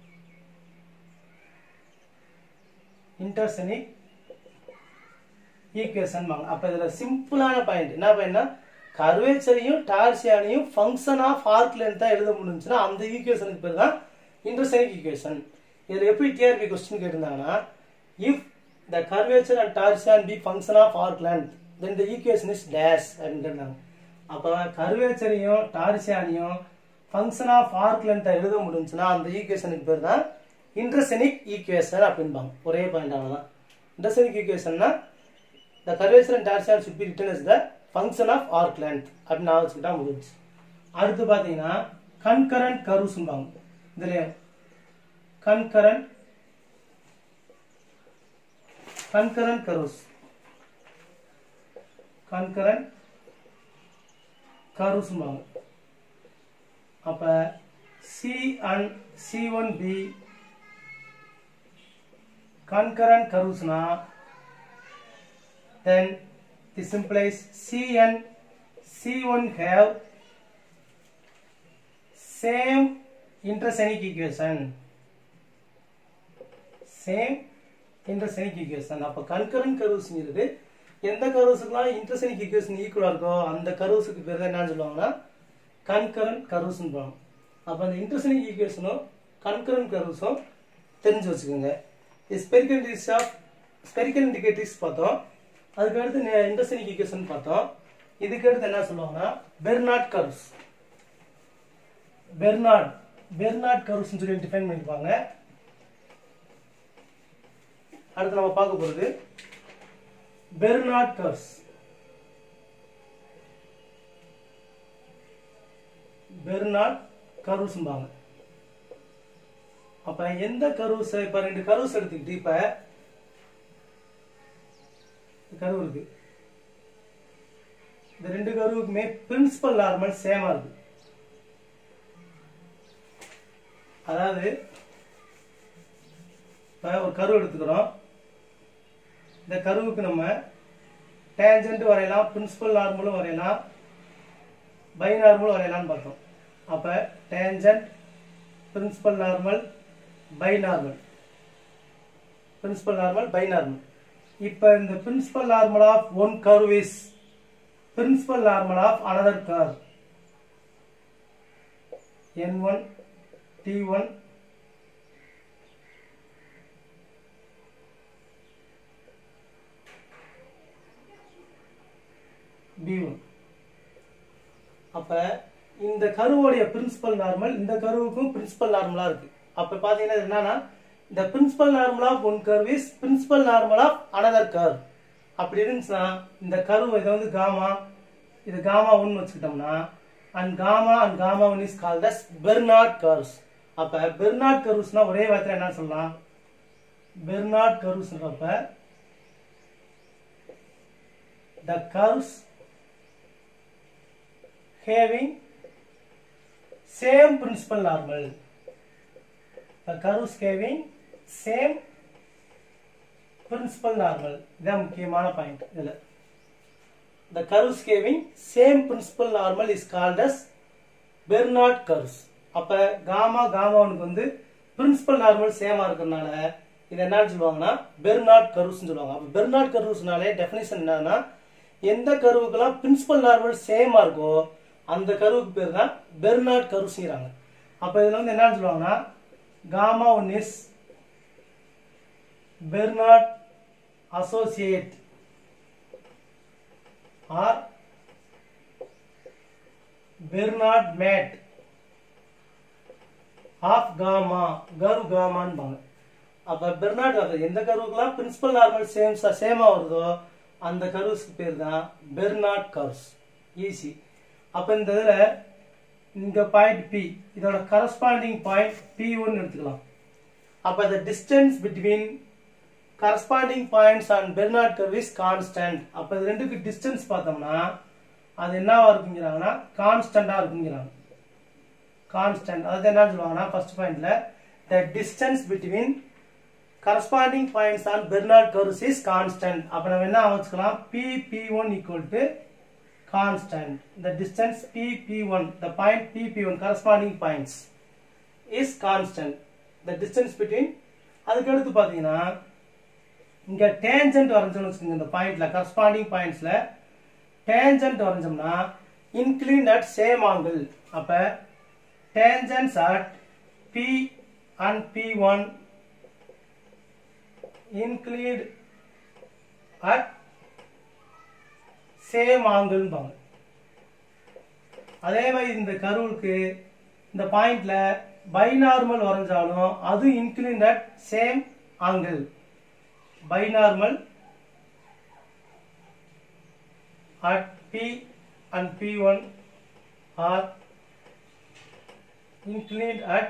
இன்டர்செனிக் ஈக்குவேஷன் பாங்க அப்ப இதுல சிம்பிளான பாயிண்ட் என்ன பாயிண்ட்னா கர்வேச்சரையும் டார்சியானையும் ஃபங்க்ஷன் ஆஃப் ஆர்க் லென்த்தா எழுத முடிஞ்சுன்னா அந்த ஈக்குவேஷனுக்கு பேர் தான் இன்டர்செனிக் ஈக்குவேஷன் இதுல எப்படி டிஆர்பி கொஸ்டின் கேட்டிருந்தாங்கன்னா if the curvature and torsion be function of arc length then the equation is dash அப்படின்னு கேட்டாங்க அப்போ கர்வேச்சரையும் டார்சியானையும் ஃபங்க்ஷன் ஆஃப் ஆர்க் லென்த்தை எழுத முடிஞ்சுன்னா அந்த ஈக்குவேஷனுக்கு பேர் தான் இன்டர்செனிக் ஈக்குவேஷன் அப்படின்பாங்க ஒரே பாயிண்ட் அவ்வளோதான் இன்டர்செனிக் ஈக்குவேஷன்னா the curvature and torsion should be written as the function of arc length அப்படின்னு நான் வச்சுக்கிட்டா முடிஞ்சு அடுத்து பார்த்தீங்கன்னா கன்கரண்ட் கருவுஸ்பாங்க இதுல கன்கரண்ட் கன்கரண்ட் கருவுஸ் கன்கரண்ட் கருவுஸ்பாங்க அப்ப C and C one B concurrent curves na then this implies C and C1 have same intersonic equation same intersonic equation அப்ப concurrent curvesங்கிறது எந்த கர்வ்ஸுக்குலாம் இன்டர்செனிக் ஈக்குவேஷன் ஈக்குவலா இருக்கோ அந்த கர்வ்ஸுக்கு பேர் தான் என்ன சொல்லுவாங்கன்னா கன்கரண்ட் கர்வ்ஸ்னு போவாங்க அப்ப அந்த இன்டர்செனிக் ஈக்குவேஷனும் கன்கரண்ட் கர்வ்ஸும் தெரிஞ்சு வச்சுக்கோங்க spherical indicators of spherical indicators பார்த்தோம் அதுக்கு அடுத்து இன்டர்செனிக் ஈக்குவேஷன் பார்த்தோம் இதுக்கு அடுத்து என்ன சொல்லுவாங்கன்னா பெர்னாட் கர்வ்ஸ் பெர்னாட் பெர்னாட் கர்வ்ஸ்னு சொல்லி டிஃபைன் பண்ணிருப்பாங்க அடுத்து நம்ம பார்க்க போறது பெர்னாட் கர்வ்ஸ் பெர்னாட் கர்வ்ஸ்ம்பாங்க அப்ப எந்த கர்வ்ஸ் இப்ப ரெண்டு கர்வ்ஸ் எடுத்துக்கிட்டு இப்ப கர்வ் இருக்கு இந்த ரெண்டு கர்வுக்குமே பிரின்சிபல் நார்மல் சேமா இருக்கு அதாவது இப்ப ஒரு கரு எடுத்துக்கிறோம் இந்த கருவுக்கு நம்ம டேஞ்சன்ட் வரையலாம் பிரின்சிபல் நார்மலும் வரையலாம் பை நார்மலும் வரையலாம்னு பார்த்தோம் அப்ப tangent principal normal binormal principal normal binormal இப்போ இந்த principal normal of one curve is principal normal of another curve n1 t1 b1 அப்ப இந்த கருவோடைய பிரின்சிபல் நார்மல் இந்த கருவுக்கும் பிரின்சிபல் நார்மலா இருக்கு அப்ப பாத்தீங்கன்னா இது என்னன்னா இந்த principal normal of one curve is principal normal of another curve அப்படி இருந்துச்சுன்னா இந்த கருவு இதை வந்து காமா இது காமா ஒன்னு வச்சுக்கிட்டோம்னா and gamma and gamma one is called as Bertrand curves அப்ப பெர்னாட் கர்வ்ஸ்னா ஒரே வார்த்தையில என்ன சொல்லலாம் பெர்னாட் கர்வ்ஸ்ன்றப்ப the curves having same principal normal the curves having same principal normal இதான் முக்கியமான பாயிண்ட் இதுல the curves having same principal normal is called as Bertrand curves அப்ப காமா காமாவுக்கு வந்து பிரின்சிபல் நார்மல் சேமா இருக்கிறதுனால இது என்னன்னு சொல்லுவாங்கன்னா பெர்னாட் கர்வ்ஸ் சொல்லுவாங்க அப்ப பெர்னாட் கர்வ்ஸ்னாலே டெஃபினேஷன் என்னன்னா எந்த கருவுக்கெல்லாம் பிரின்சிபல் நார்மல் சேமா இருக்கோ அந்த கருவுக்கு பேர் தான் பெர்னாட் கர்வ்ஸ்ங்கிறாங்க அப்ப இதுல வந்து என்னன்னு சொல்லுவாங்கன்னா gamma one is Bernard associate are Bernard mate of gamma curve காமான்பாங்க அப்ப பெர்னாட் அது எந்த கருவுக்கெல்லாம் பிரின்சிபல் நார்மல் சேம் சேமா வருதோ அந்த கர்வ்ஸ்க்கு பேர் தான் பெர்னாட் கர்வ்ஸ் ஈஸி அப்ப இந்த இதுல இந்த பாயிண்ட் பி இதோட கரஸ்பாண்டிங் பாயிண்ட் பி ஒன்னு எடுத்துக்கலாம் அப்ப the distance between corresponding points on Bernard curve is constant அப்ப இது ரெண்டுக்கு distance பார்த்தோம்னா அது என்னவா இருக்குங்கிறாங்கன்னா கான்ஸ்டன்டா இருக்குங்கிறாங்க கான்ஸ்டன்ட் அது என்ன சொல்லுவாங்கன்னா ஃபர்ஸ்ட் பாயிண்ட்ல the distance between corresponding points on Bernard curves is constant அப்ப நம்ம என்ன வச்சுக்கலாம் p p1 equal to constant the distance p p1 the point p p1 corresponding points is constant the distance between அதுக்கு அடுத்து பாத்தீங்கன்னா இங்க tangent வரைஞ்சோம்னு வச்சுக்கோங்க இந்த பாயிண்ட்ல கரஸ்பாண்டிங் பாயிண்ட்ஸ்ல டேஞ்சன்ட் வரைஞ்சோம்னா இன்க்ளீன் அட் சேம் ஆங்கிள் அப்ப tangents at P and P one inclined at same ஆங்கிள்பாங்க அதே மாதிரி இந்த கருவுக்கு இந்த பாயிண்ட்ல பைநார்மல் வரைஞ்சாலும் அது incline at same angle binormal at P and P1 are inclined at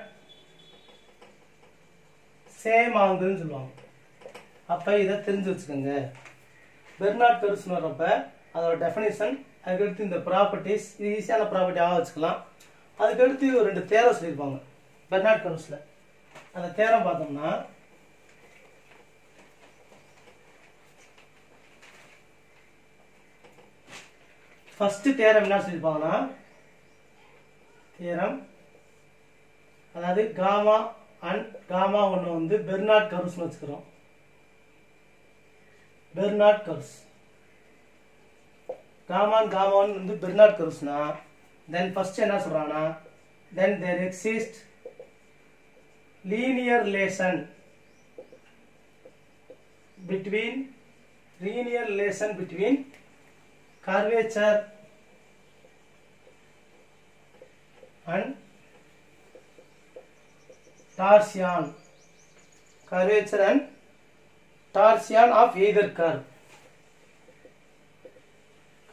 same ஆங்கிள்னு சொல்லுவாங்க அப்ப இதை தெரிஞ்சு வச்சுக்கோங்க பெர்னாட் கர்வ்ஸ்னு வர்றப்ப அதோட டெஃபினேஷன் அதுக்கடுத்து இந்த ப்ராப்பர்ட்டிஸ் இது ஈஸியான ப்ராப்பர்ட்டியாக வச்சுக்கலாம் அதுக்கடுத்து ஒரு ரெண்டு தேரம் சொல்லியிருப்பாங்க பெர்னாட் கர்வ்ஸில் அந்த தேரம் பார்த்தோம்னா ஃபர்ஸ்ட் தேரம் என்ன சொல்லியிருப்பாங்கன்னா தேரம் அதாவது காமா அண்ட் காமா ஒன்று வந்து பெர்னாட் கர்வ்ஸ்னு வச்சுக்கிறோம் பெர்னாட் கர்வ்ஸ் காமான் காமான் வந்து பெர்னாட் கர்வ்ஸ்னா தென் ஃபர்ஸ்ட் என்ன சொல்றாங்கன்னா then there exist linear relation between linear relation between curvature and torsion curvature and torsion of either curve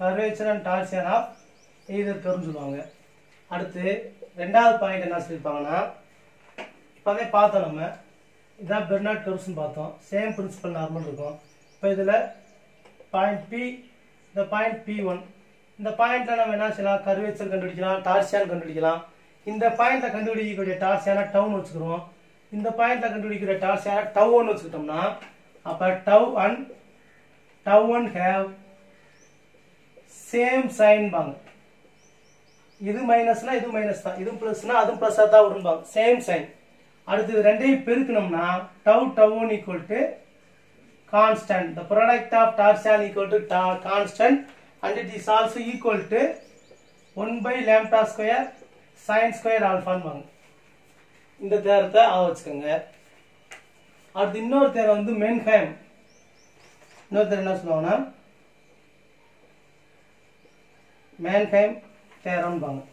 curvature and torsion of either கர்வ்னு சொல்லுவாங்க அடுத்து ரெண்டாவது பாயிண்ட் என்ன சொல்லியிருப்பாங்கன்னா இப்போ அதே பார்த்தோம் நம்ம இதான் பெர்னாட் கர்வ்ஸ்னு பார்த்தோம் சேம் பிரின்சிபல் நார்மல் இருக்கும் இப்போ இதில் பாயிண்ட் பி இந்த பாயிண்ட் பி ஒன் இந்த பாயிண்ட்ல நம்ம என்ன செய்யலாம் கர்வேச்சர் கண்டுபிடிக்கலாம் டார்சியான் கண்டுபிடிக்கலாம் இந்த பாயிண்ட்ல கண்டுபிடிக்கக்கூடிய டார்சியான டவுன் வச்சுக்கிறோம் இந்த பாயிண்ட்ல கண்டுபிடிக்கிற டார்சியான டவ் ஒன் வச்சுக்கிட்டோம்னா அப்ப tau and tau one have same sign பாங்க இது மைனஸ்னா இது மைனஸ் தான் இது பிளஸ்னா அதுவும் பிளஸ்ஸா தான் வரும்பாங்க சேம் சைன் அடுத்து இது ரெண்டையும் பெருக்கணும்னா tau tau one equal to constant. The product of torsion equal to ta- constant and it is also equal to 1 by lambda square sin square alpha வாங்க இந்த தேரத்தை ஆ வச்சுக்கோங்க அடுத்து இன்னொரு தேரம் வந்து மென்ஹைம் இன்னொரு தேரம் என்ன சொல்லுவாங்கன்னா மேன்ஹைம் தேரம் வாங்க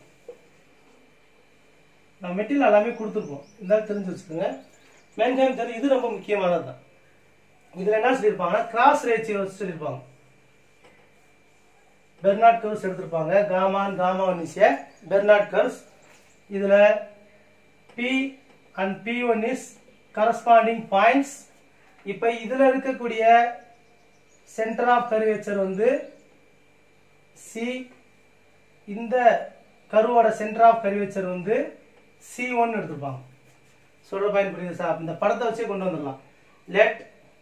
நம்ம மெட்டீரியல் எல்லாமே கொடுத்துருப்போம் இருந்தாலும் தெரிஞ்சு வச்சுக்கோங்க மேன்ஹைம் தேரம் இது ரொம்ப முக்கியமானது தான் இதுல என்ன சொல்லியிருப்பாங்கன்னா கிராஸ் ரேச்சியோ சொல்லியிருப்பாங்க பெர்னாட் கர்வ்ஸ் எடுத்திருப்பாங்க காமான் காமா ஒன்னிசிய பெர்னாட் கர்வ்ஸ் இதுல P and P one is corresponding points இப்ப இதுல இருக்கக்கூடிய சென்டர் ஆஃப் கர்வேச்சர் வந்து சி இந்த கருவோட சென்டர் ஆஃப் கர்வேச்சர் வந்து சி ஒன் எடுத்திருப்பாங்க சொல்ற பாயிண்ட் புரியுது சார் இந்த படத்தை வச்சே கொண்டு வந்துடலாம் let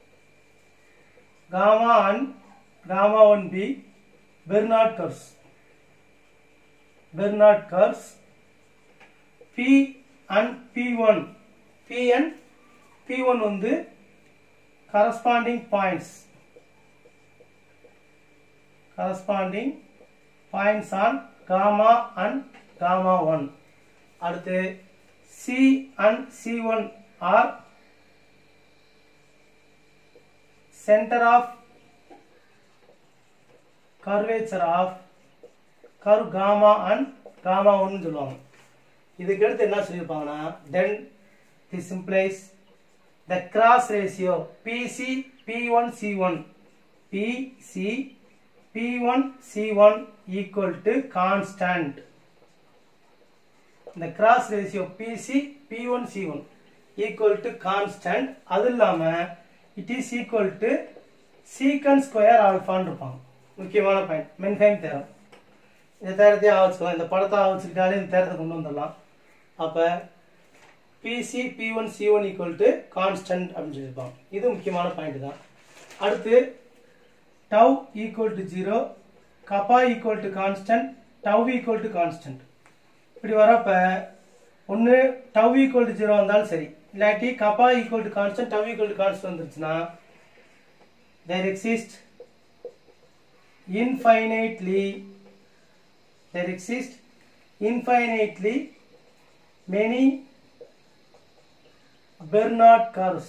gamma and gamma 1b Bernard curves. Bernard curves P and P1. P and P1 வந்து corresponding points. Corresponding points on gamma and gamma 1. அடுத்து C and C1 are center of curvature of curve gamma and gamma 1 சொல்லுவாங்க இதுக்கு அடுத்து என்ன சொல்லியிருப்பாங்கன்னா then this implies the cross ratio PC P1 C1 PC P1 C1 equal to constant இந்த cross ratio PC P one C one equal to constant அது இல்லாம it is equal to secant square ஆல்ஃபான்னு இருப்பாங்க முக்கியமான point மென்ஹைம் theorem இந்த தேரத்தையும் ஆவச்சுக்கலாம் இந்த படத்தை ஆவச்சுக்கிட்டாலே இந்த தேரத்தை கொண்டு வந்துடலாம் அப்போ PC P one C one equal to constant அப்படின்னு சொல்லியிருப்பாங்க இது முக்கியமான பாயிண்ட் தான் அடுத்து tau equal to zero kappa equal to constant tau equal to constant இப்படி வரப்ப ஒன்று டவ் ஈக்குவல் டு ஜீரோ வந்தாலும் சரி இல்லாட்டி kappa equal to constant tau equal to constant வந்துருச்சுன்னா there exist infinitely there exist infinitely many Bernard curves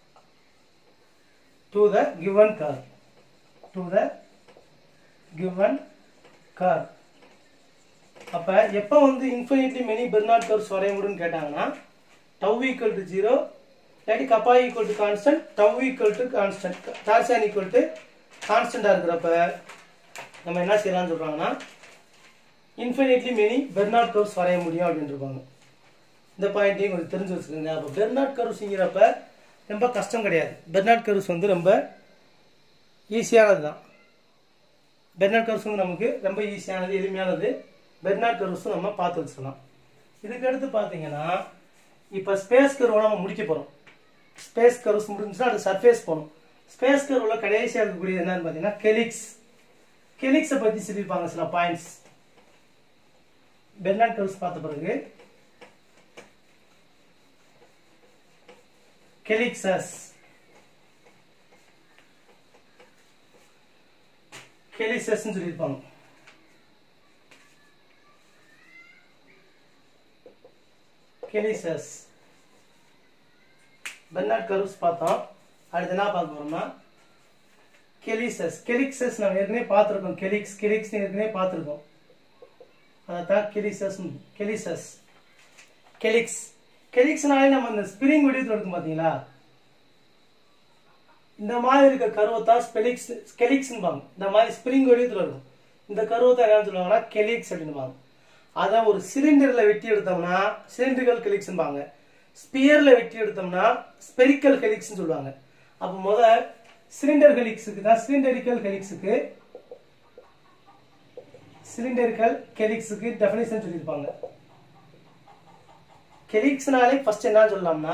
to the given curve to the given curve அப்ப எப்ப வந்து இன்ஃபினிட்லி மெனி பெர்னாட் கர்வ்ஸ் வரைய முடியும்னு கேட்டாங்கன்னா டவ் ஈக்குவல் டு ஜீரோ இல்லாட்டி kappa equal to constant tau equal to constant torsion equal to கான்ஸ்டன்டா இருக்கிறப்ப நம்ம என்ன செய்யலாம்னு சொல்றாங்கன்னா இன்ஃபினிட்லி மெனி பெர்னாட் கர்வ்ஸ் வரைய முடியும் அப்படின்னு இருப்பாங்க இந்த பாயிண்ட்டையும் கொஞ்சம் தெரிஞ்சு வச்சுக்கோங்க அப்போ பெர்னாட் கர்வ்ஸுங்கிறப்ப ரொம்ப கஷ்டம் கிடையாது பெர்னாட் கர்வ்ஸ் வந்து ரொம்ப ஈஸியானது தான் பெர்னாட் கர்வ்ஸ் வந்து நமக்கு ரொம்ப ஈஸியானது எளிமையானது பெர்னாட் கர்வ்ஸும் நம்ம பார்த்து வச்சுக்கலாம் இதுக்கு அடுத்து பார்த்தீங்கன்னா இப்போ ஸ்பேஸ் கர்வை நம்ம முடிக்க போகிறோம் ஸ்பேஸ் கர்வ்ஸ் முடிஞ்சுன்னா அது சர்ஃபேஸ் போகணும் ஸ்பேஸ் கர்வில் கடைசியாக இருக்கக்கூடியது என்னன்னு பார்த்தீங்கன்னா கெலிக்ஸ் கெலிக்ஸை பற்றி சொல்லியிருப்பாங்க சில பாயிண்ட்ஸ் பெர்னாட் கர்வ்ஸ் பார்த்த பிறகு கெலிக்சஸ் கெலிசஸ்ன்னு சொல்லியிருப்பாங்க கெலிசஸ் பெர்னாட் கர்வ்ஸ் பார்த்தோம் அடுத்து என்ன பார்க்க போறோம்னா கெலிசஸ் கெலிக்சஸ் நம்ம ஏற்கனவே பார்த்துருக்கோம் கெலிக்ஸ் கெலிக்ஸ் ஏற்கனவே பார்த்துருக்கோம் அதான் கெலிசஸ் கெலிசஸ் கெலிக்ஸ் கெலிக்ஸ்னாலே நம்ம இந்த ஸ்பிரிங் வடிவத்தில் இருக்கும் பார்த்தீங்களா இந்த மாதிரி இருக்க கருவை தான் ஸ்பெலிக்ஸ் கெலிக்ஸ்பாங்க இந்த மாதிரி ஸ்பிரிங் வடிவத்தில் இருக்கும் இந்த கருவை தான் என்னன்னு சொல்லுவாங்கன்னா கெலிக்ஸ் அப்படின்பாங்க அதை ஒரு சிலிண்டர்ல வெட்டி எடுத்தோம்னா சிலிண்டர்கள் கெலிக்ஸ்பாங்க ஸ்பியர்ல வெட்டி எடுத்தோம்னா ஸ்பெரிக்கல் ஹெலிக்ஸ்னு சொல்லுவாங்க அப்போ முத சிலிண்டர் ஹெலிக்ஸுக்கு தான் சிலிண்டரிக்கல் ஹெலிக்ஸுக்கு சிலிண்டரிக்கல் கெலிக்ஸுக்கு டெஃபினேஷன் சொல்லியிருப்பாங்க கெலிக்ஸ்னாலே ஃபர்ஸ்ட் என்ன சொல்லலாம்னா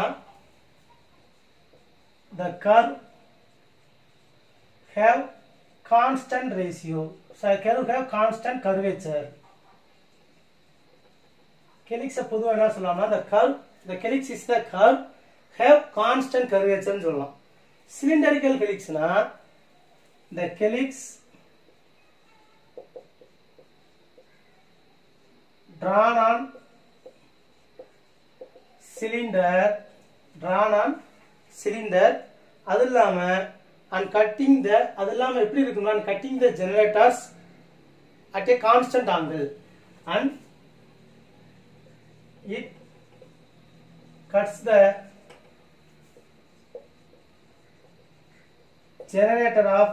the curve have constant ratio so curve have constant curvature helix பொதுவா என்ன சொல்லலாம்னா the curve the helix is the curve have constant curvature னு சொல்லலாம் cylindrical helixனா the helix drawn on cylinder drawn on cylinder அது இல்லாம அண்ட் கட்டிங் த அது இல்லாம எப்படி இருக்கும்னா cutting the generators at a constant angle and it cuts the generator of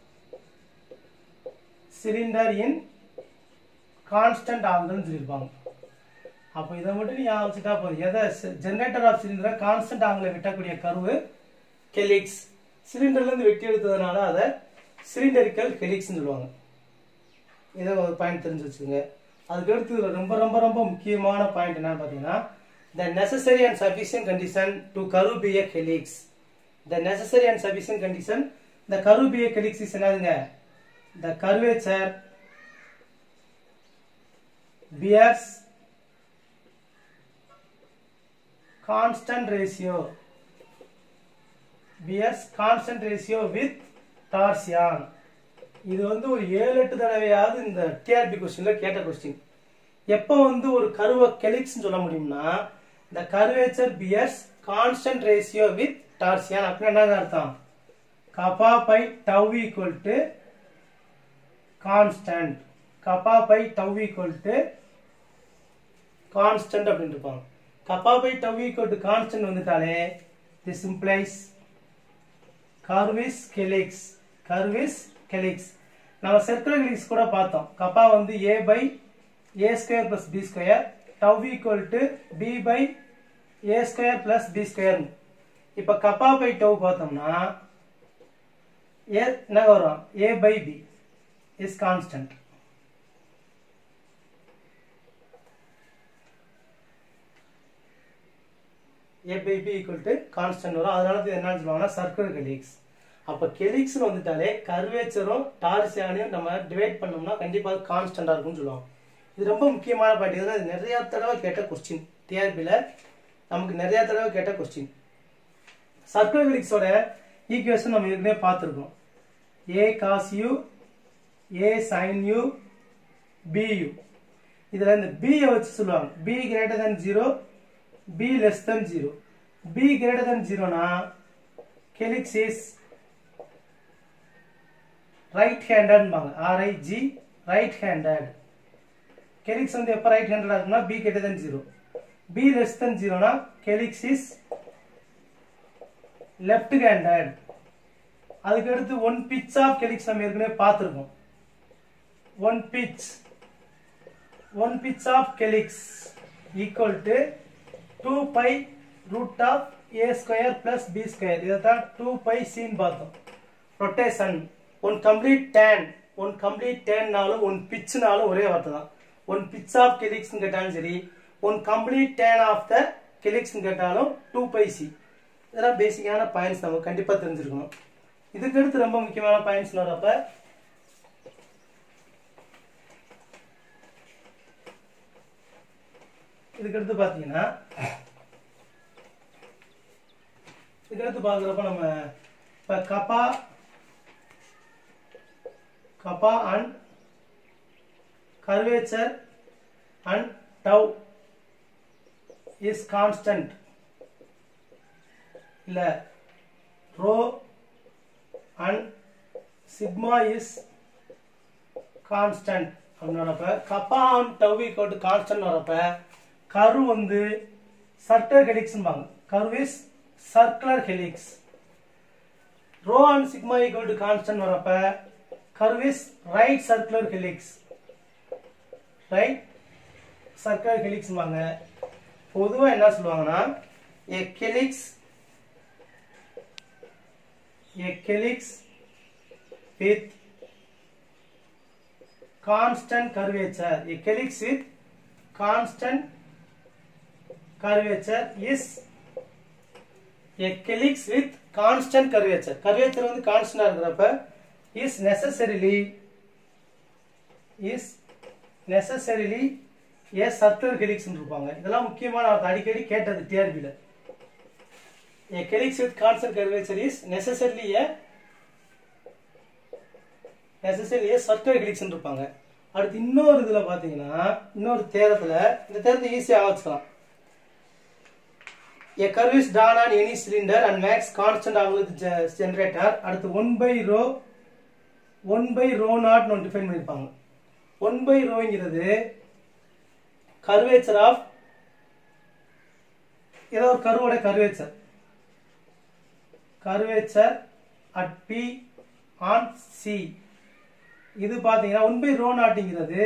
cylinder in constant angle சொல்லியிருப்பாங்க அப்போ இதை மட்டும் நீ ஞாபகம் வச்சுட்டா போதும் எதை ஜெனரேட்டர் ஆஃப் சிலிண்டரை கான்ஸ்டன்ட் ஆங்கில வெட்டக்கூடிய கருவு கெலிக்ஸ் சிலிண்டர்ல இருந்து வெட்டி எடுத்ததுனால அதை சிலிண்டரிக்கல் ஹெலிக்ஸ்னு சொல்லுவாங்க இதை ஒரு பாயிண்ட் தெரிஞ்சு வச்சுக்கோங்க அதுக்கு அடுத்து இதுல ரொம்ப ரொம்ப ரொம்ப முக்கியமான பாயிண்ட் என்னன்னு பார்த்தீங்கன்னா the necessary and sufficient condition to curve be a helix the necessary and sufficient condition the curve be a helix is என்னதுங்க the curvature bears constant ratio bears constant ratio with torsion இது வந்து ஒரு ஏழு எட்டு தடவையாவது இந்த TRP கொஸ்டின்ல கேட்ட கொஸ்டின் எப்போ வந்து ஒரு கருவை கெலிக்ஸ் சொல்ல முடியும்னா இந்த curvature bears constant ratio with torsion அப்படின்னு என்ன அர்த்தம் kappa by tau equal to constant kappa by tau equal to constant அப்படின்னு இருப்பாங்க kappa by tau equal to constant வந்துட்டாலே this implies curve is helix curve is helix நம்ம circular helix கூட பார்த்தோம் kappa வந்து a by a square plus b square tau equal to b by a square plus b square இப்ப kappa by tau பார்த்தோம்னா a என்ன வரும் a by b is constant a by b equal to constant வரும் அதனால இது என்னன்னு சொல்லுவாங்கன்னா circular கெலிக்ஸ் அப்போ கெலிக்ஸ்னு வந்துட்டாலே கர்வேச்சரும் டார்சியானையும் நம்ம டிவைட் பண்ணோம்னா கண்டிப்பாக அது கான்ஸ்டண்டாக இருக்கும்னு சொல்லுவாங்க இது ரொம்ப முக்கியமான பாயிண்ட் இதுதான் இது நிறைய தடவை கேட்ட கொஸ்டின் டிஆர்பியில் நமக்கு நிறைய தடவை கேட்ட கொஸ்டின் சர்க்குலர் கெலிக்ஸோட ஈக்குவேஷன் நம்ம ஏற்கனவே பார்த்துருக்கோம் a cos you A sign you b u இதில் இந்த பியை வச்சு சொல்லுவாங்க b greater than zero b less than 0 b greater than 0 na helix is right handed பாங்க r i g right handed helix வந்து எப்ப right handed இருக்கும்னா b greater than 0 b less than 0 na helix is left handed அதுக்கு அடுத்து one pitch of helix நம்ம ஏற்கனவே பார்த்திருக்கோம் one pitch one pitch of helix equal to 2 pi root of a square plus b square இதைத்தான் 2 pi c ன்னு பார்த்தோம் rotation one complete turn one complete டேன்னாலும் one பிச்சுனாலும் ஒரே வார்த்தை தான் ஒன் பிச் ஆஃப் கெலிக்ஸ்னு கேட்டாலும் சரி one complete turn of the கெலிக்ஸ்னு கேட்டாலும் டூ பை சி இதெல்லாம் பேசிக்கான பாயிண்ட்ஸ் நம்ம கண்டிப்பாக தெரிஞ்சிருக்கணும் இதுக்கு அடுத்து ரொம்ப முக்கியமான பாயிண்ட்ஸ் வரப்ப இதுக்கடுத்து பார்த்தீங்கன்னா இதுக்கடுத்து பார்க்குறப்ப நம்ம இப்போ kappa kappa and curvature and tau is constant இல்ல rho and sigma is constant அப்படின்னு வரப்ப kappa and tau equal to constant வரப்ப கரு வந்து சர்க்குலர் ஹெலிக்ஸ்பாங்க curve is circular helix rho and sigma equal to constant வரப்ப curve is right circular helix right circular helix வாங்க பொதுவா என்ன சொல்லுவாங்கன்னா a helix a helix with constant curvature a helix with constant curvature is a helix with constant curvature curvature வந்து கான்ஸ்டன்டா இருக்கிறப்ப is necessarily is necessarily a circular helix னு இருப்பாங்க இதெல்லாம் முக்கியமான நான் அடிக்கடி கேட்டது டிஆர்பில a helix with constant curvature is necessarily a necessarily a circular helix னு இருப்பாங்க அடுத்து இன்னொரு இதுல பாத்தீங்கன்னா இன்னொரு தேரத்துல இந்த தேரத்தை ஈஸியா வச்சுக்கலாம் A curve is drawn on any cylinder and makes constant angle with ge- generator. அடுத்து 1 by rho 1 by rho naught ஒன்று டிஃபைன் பண்ணிருப்பாங்க 1 by rhoங்கிறது curvature of ஏதோ ஒரு கருவோட curvature curvature at P on C இது பாத்தீங்கன்னா 1 by rho நாட்ங்கிறது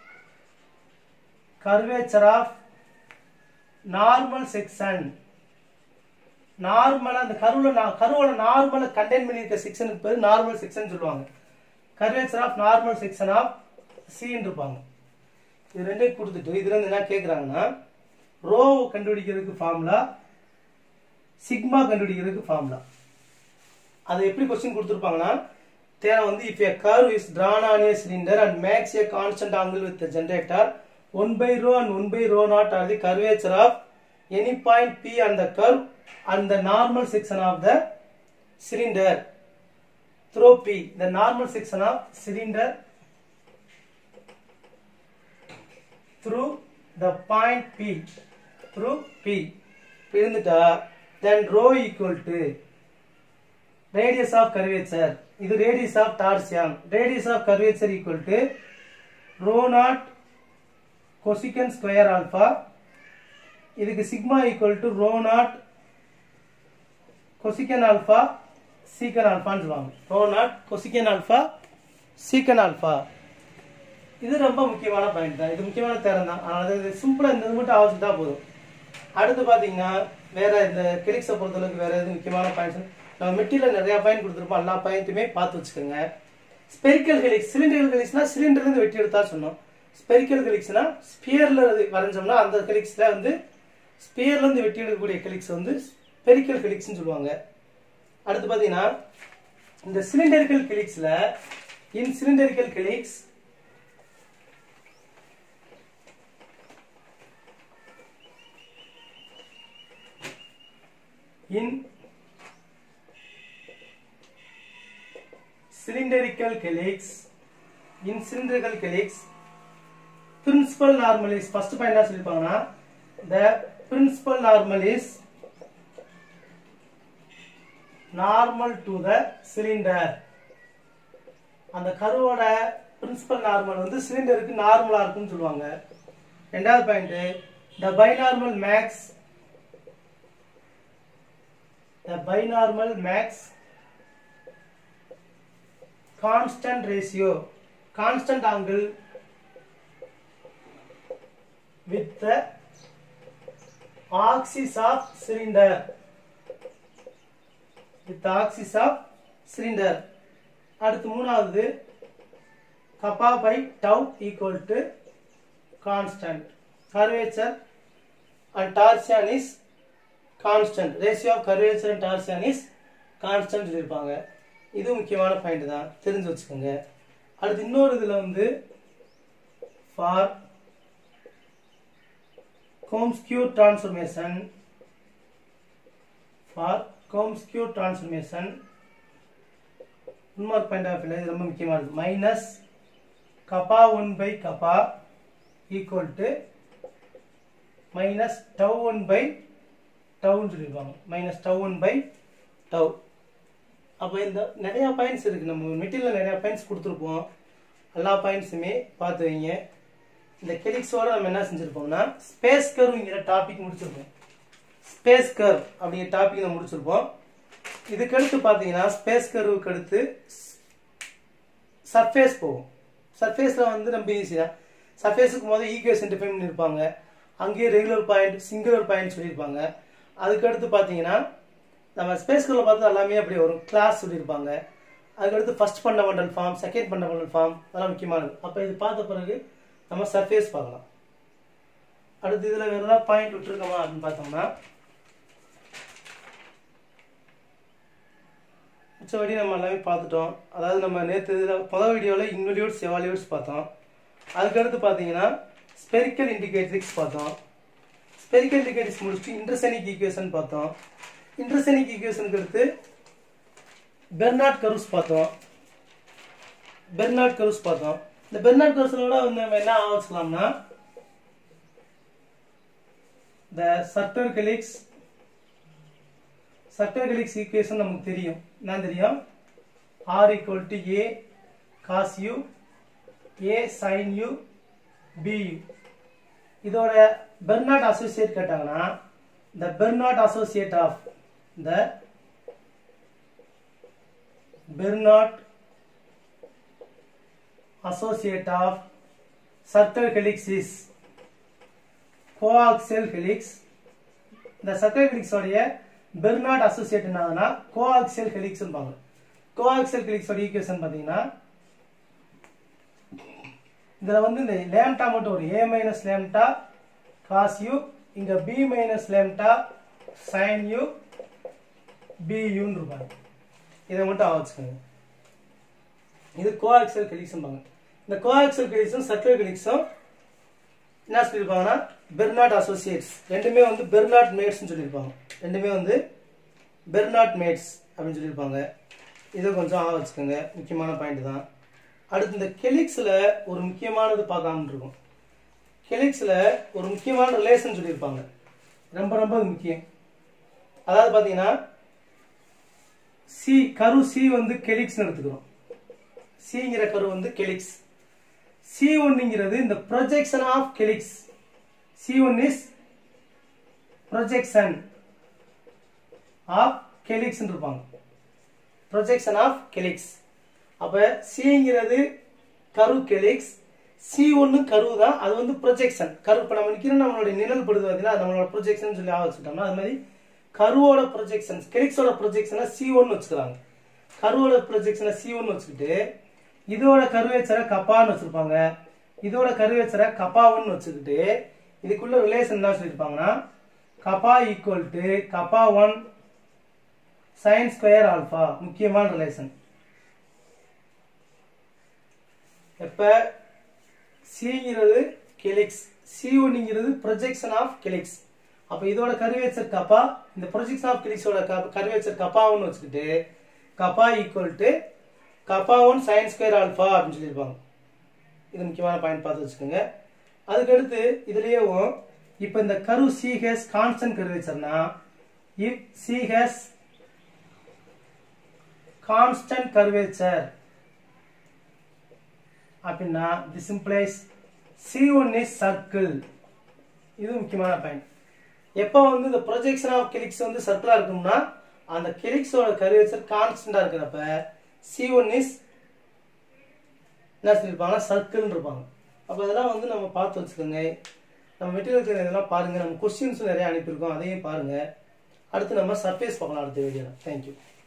curvature of normal section நார்மலா அந்த கருவுல கருவோட நார்மலா கண்டெயின் பண்ணியிருக்க செக்ஷனுக்கு பேர் நார்மல் செக்ஷன் சொல்லுவாங்க curvature of normal section of சின்னு இருப்பாங்க இது ரெண்டையும் கொடுத்துட்டு இதுல இருந்து என்ன கேக்குறாங்கன்னா ரோ கண்டுபிடிக்கிறதுக்கு ஃபார்முலா சிக்மா கண்டுபிடிக்கிறதுக்கு ஃபார்முலா அதை எப்படி கொஸ்டின் கொடுத்துருப்பாங்கன்னா தேவை வந்து if a curve is drawn on a cylinder and makes a constant angle with the generator 1 by rho and 1 by rho naught are the curvature of any point P on the curve and the normal section of the cylinder through P the normal section of cylinder through the point P through P இப்ப இருந்துட்டா then rho equal to radius of curvature இது radius of torsion radius of curvature equal to rho naught cosecant square alpha இதுக்கு sigma equal to rho naught cosecant alpha secant alpha ன்னு சொல்லுவாங்க rho naught cosecant alpha secant alpha இது ரொம்ப முக்கியமான point தான் இது முக்கியமான தேரம் தான் அதனால இது சிம்பிளா இந்த இது மட்டும் ஆவச்சுட்டா போதும் அடுத்து பாத்தீங்கன்னா வேற இந்த கிளிக்ஸை பொறுத்தளவுக்கு வேற எதுவும் முக்கியமான பாயிண்ட்ஸ் நம்ம மெட்டீரியல் நிறைய பாயிண்ட் கொடுத்துருப்போம் எல்லா பாயிண்ட்டுமே பார்த்து வச்சுக்கோங்க ஸ்பெரிக்கல் ஹெலிக்ஸ் சிலிண்டர் ஹெலிக்ஸ்னா சிலிண்டர்ல இருந்து வெட்டி எடுத்தா சொன்னோம் ஸ்பெரிக்கல் ஹெலிக்ஸ்னா ஸ்பியர்ல வரைஞ்சோம்னா அந்த ஹெலிக்ஸ்ல வந்து ஸ்பியர்ல இருந்து வெட்டி எடுக்கக்கூடிய ஹெலிக்ஸ் வந்து ஸ்பெரிக்கல் ஹெலிக்ஸ்னு சொல்லுவாங்க அடுத்து பாத்தீங்கன்னா இந்த சிலிண்டரிக்கல் ஹெலிக்ஸ்ல in cylindrical helix in cylindrical helix in cylindrical helix principal normal is first point என்ன சொல்லிருப்பாங்கன்னா the principal normal is normal to the cylinder அந்த கருவோட பிரின்சிபல் நார்மல் வந்து சிலிண்டருக்கு நார்மலா இருக்குன்னு சொல்லுவாங்க ரெண்டாவது point the binormal max the binormal max constant ratio constant angle with the axis of cylinder with the axis of cylinder அடுத்து மூணாவது kappa by tau equal to constant curvature and torsion is constant ratio of curvature and torsion is constant சொல்லியிருப்பாங்க இது முக்கியமான point தான் தெரிஞ்சு வச்சுக்கோங்க அடுத்து இன்னொரு இதுல வந்து for Combescure transformation for Combescure transformation இன்னொரு பாயிண்ட் ஆஃப் இது ரொம்ப முக்கியமானது minus kappa one by kappa equal to minus tau one by டவுன்னு சொல்லியிருப்பாங்க minus tau one by tau அப்போ இந்த நிறைய பாயிண்ட்ஸ் இருக்கு நம்ம மெட்டீரியல் நிறைய பாயிண்ட்ஸ் கொடுத்துருப்போம் எல்லா பாயிண்ட்ஸுமே பார்த்து வைங்க இந்த கெலிக்ஸோட நம்ம என்ன செஞ்சிருப்போம்னா ஸ்பேஸ் கர்வ்ங்கிற டாபிக் முடிச்சிருப்போம் ஸ்பேஸ் கர்வ் அப்படிங்கிற டாபிக் நம்ம முடிச்சிருப்போம் இதுக்கு அடுத்து பார்த்தீங்கன்னா ஸ்பேஸ் கர்வுக்கு அடுத்து சர்ஃபேஸ் போகும் சர்ஃபேஸில் வந்து ரொம்ப ஈஸியாக சர்ஃபேஸுக்கு முதல் ஈக்குவேஷன் டிஃபைன் பண்ணியிருப்பாங்க அங்கேயே ரெகுலர் பாயிண்ட் சிங்குலர் பாயிண்ட் சொல்லியிருப்பாங்க அதுக்கடுத்து பார்த்தீங்கன்னா நம்ம ஸ்பேஸ்குள்ளே பார்த்தா எல்லாமே அப்படி வரும் கிளாஸ் சொல்லியிருப்பாங்க அதுக்கடுத்து first fundamental form second fundamental form அதெல்லாம் முக்கியமானது அப்போ இது பார்த்த பிறகு நம்ம சர்ஃபேஸ் பார்க்கலாம் அடுத்து இதில் வேறு ஏதாவது பாயிண்ட் விட்டுருக்கோமா அப்படின்னு பார்த்தோம்னா மிச்சபடி நம்ம எல்லாமே பார்த்துட்டோம் அதாவது நம்ம நேற்று இதில் முதல் வீடியோவில் இன்வெலியூட்ஸ் எவாலியூட்ஸ் பார்த்தோம் அதுக்கடுத்து பார்த்தீங்கன்னா ஸ்பெரிக்கல் இண்டிகேட்ரிக்ஸ் பார்த்தோம் ஸ்பெரிக்கல் இண்டிகேட்டர்ஸ் முடிச்சுட்டு இன்டர்செனிக் ஈக்குவேஷன் பார்த்தோம் இன்டர்செனிக் ஈக்குவேஷனுக்கு அடுத்து பெர்னாட் கருஸ் பார்த்தோம் பெர்னாட் கருஸ் பார்த்தோம் இந்த பெர்னாட் கருஸோட வந்து நம்ம என்ன ஆவச்சுக்கலாம்னா இந்த சர்டர் கெலிக்ஸ் சர்டர் கெலிக்ஸ் ஈக்குவேஷன் நமக்கு தெரியும் என்ன தெரியும் R equal to A cos you A sign u b u இதோட பெர்னாட் அசோசியேட் கேட்டாங்கன்னா the Bernard associate of the Bernard associate of circle helix is coaxial helix இந்த சர்க்கல் ஹெலிக்ஸ் உடைய பெர்னாட் அசோசியேட் என்னதுன்னா coaxial helix பாங்க coaxial helix உடைய equation பாத்தீங்கன்னா இதுல வந்து இந்த லேம்டா மட்டும் ஒரு a minus lambda cos u இங்க b minus lambda sine u b யூன்னு இருப்பாங்க இதை மட்டும் வச்சுக்கோங்க இது கோஆக்சல் கலிக்ஸ்பாங்க இந்த கோஆக்சல் கலிக்ஸும் சர்க்குலர் கலிக்ஸும் என்ன சொல்லியிருப்பாங்கன்னா பெர்னாட் அசோசியேட்ஸ் ரெண்டுமே வந்து பெர்னாட் மேட்ஸ்னு சொல்லியிருப்பாங்க ரெண்டுமே வந்து பெர்னாட் மேட்ஸ் அப்படின்னு சொல்லியிருப்பாங்க இதை கொஞ்சம் ஆ வச்சுக்கோங்க முக்கியமான பாயிண்ட் தான் அடுத்து இந்த கெலிக்ஸில் ஒரு முக்கியமானது பார்க்காம இருக்கும் கெலிக்ஸில் ஒரு முக்கியமான ரிலேஷன் சொல்லியிருப்பாங்க ரொம்ப ரொம்ப முக்கியம் அதாவது பார்த்தீங்கன்னா சி கரு சி வந்து கெலிக்ஸ்னு எடுத்துக்கிறோம் சிங்கிற கரு வந்து கெலிக்ஸ் சி ஒன்னுங்கிறது இந்த projection of helix C one is projection of helix இருப்பாங்க ப்ரொஜெக்ஷன் ஆஃப் கெலிக்ஸ் அப்ப சிங்கிறது கரு கெலிக்ஸ் சி ஒன்னு கரு தான் அது வந்து ப்ரொஜெக்ஷன் கரு இப்போ நம்ம நிற்கிறோம் நம்மளுடைய நிழல் படுது பார்த்தீங்கன்னா அது நம்மளோட ப்ரொஜெக்ஷன் சொல்லி ஆக வச்சுட்டோம்னா அது மாதிரி கருவோட ப்ரொஜெக்ஷன் கெலிக்ஸோட ப்ரொஜெக்ஷனை சி ஒன்னு வச்சுக்கிறாங்க கருவோட ப்ரொஜெக்ஷனை சி ஒன்னு வச்சுக்கிட்டு இதோட கருவேச்சரை கப்பான்னு வச்சிருப்பாங்க இதோட கருவேச்சரை கப்பாவுன்னு வச்சுக்கிட்டு இதுக்குள்ள ரிலேஷன் என்ன சொல்லியிருப்பாங்கன்னா kappa equal to kappa one sine square alpha முக்கியமான ரிலேஷன் எப்ப சிங்கிறது கெலிக்ஸ் சி ஒன்னுங்கிறது ப்ரொஜெக்ஷன் ஆஃப் கெலிக்ஸ் அப்ப இதோட கருவேச்சர் கப்பா இந்த ப்ரொஜெக்ஷன் ஆஃப் கெலிக்ஸோட கருவேச்சர் கப்பாவுன்னு வச்சுக்கிட்டு kappa equal to kappa one sine square alpha அப்படின்னு சொல்லியிருப்பாங்க இது முக்கியமான பாயிண்ட் பார்த்து வச்சுக்கோங்க அதுக்கடுத்து இதுலயும் இப்ப இந்த கரு சி ஹேஸ் கான்ஸ்டன்ட் கருவேச்சர்னா if C has constant curvature அப்படின்னா this implies C one is circle இது முக்கியமான பாயிண்ட் எப்போ வந்து இந்த ப்ரொஜெக்ஷன் ஆஃப் கிளிக்ஸ் வந்து சர்க்கிளா இருக்கும்னா அந்த கிளிக்ஸோட கர்வேச்சர் கான்ஸ்டன்டா இருக்கிறப்ப சி ஒன் இஸ் என்ன சொல்லியிருப்பாங்கன்னா சர்க்கிள் இருப்பாங்க அப்போ இதெல்லாம் வந்து நம்ம பார்த்து வச்சுக்கோங்க நம்ம மெட்டீரியல் இதெல்லாம் பாருங்க நம்ம கொஸ்டின்ஸ் நிறைய அனுப்பியிருக்கோம் அதையும் பாருங்க அடுத்து நம்ம சர்ஃபேஸ் பார்க்கலாம் அடுத்த வீடியோ தேங்க்யூ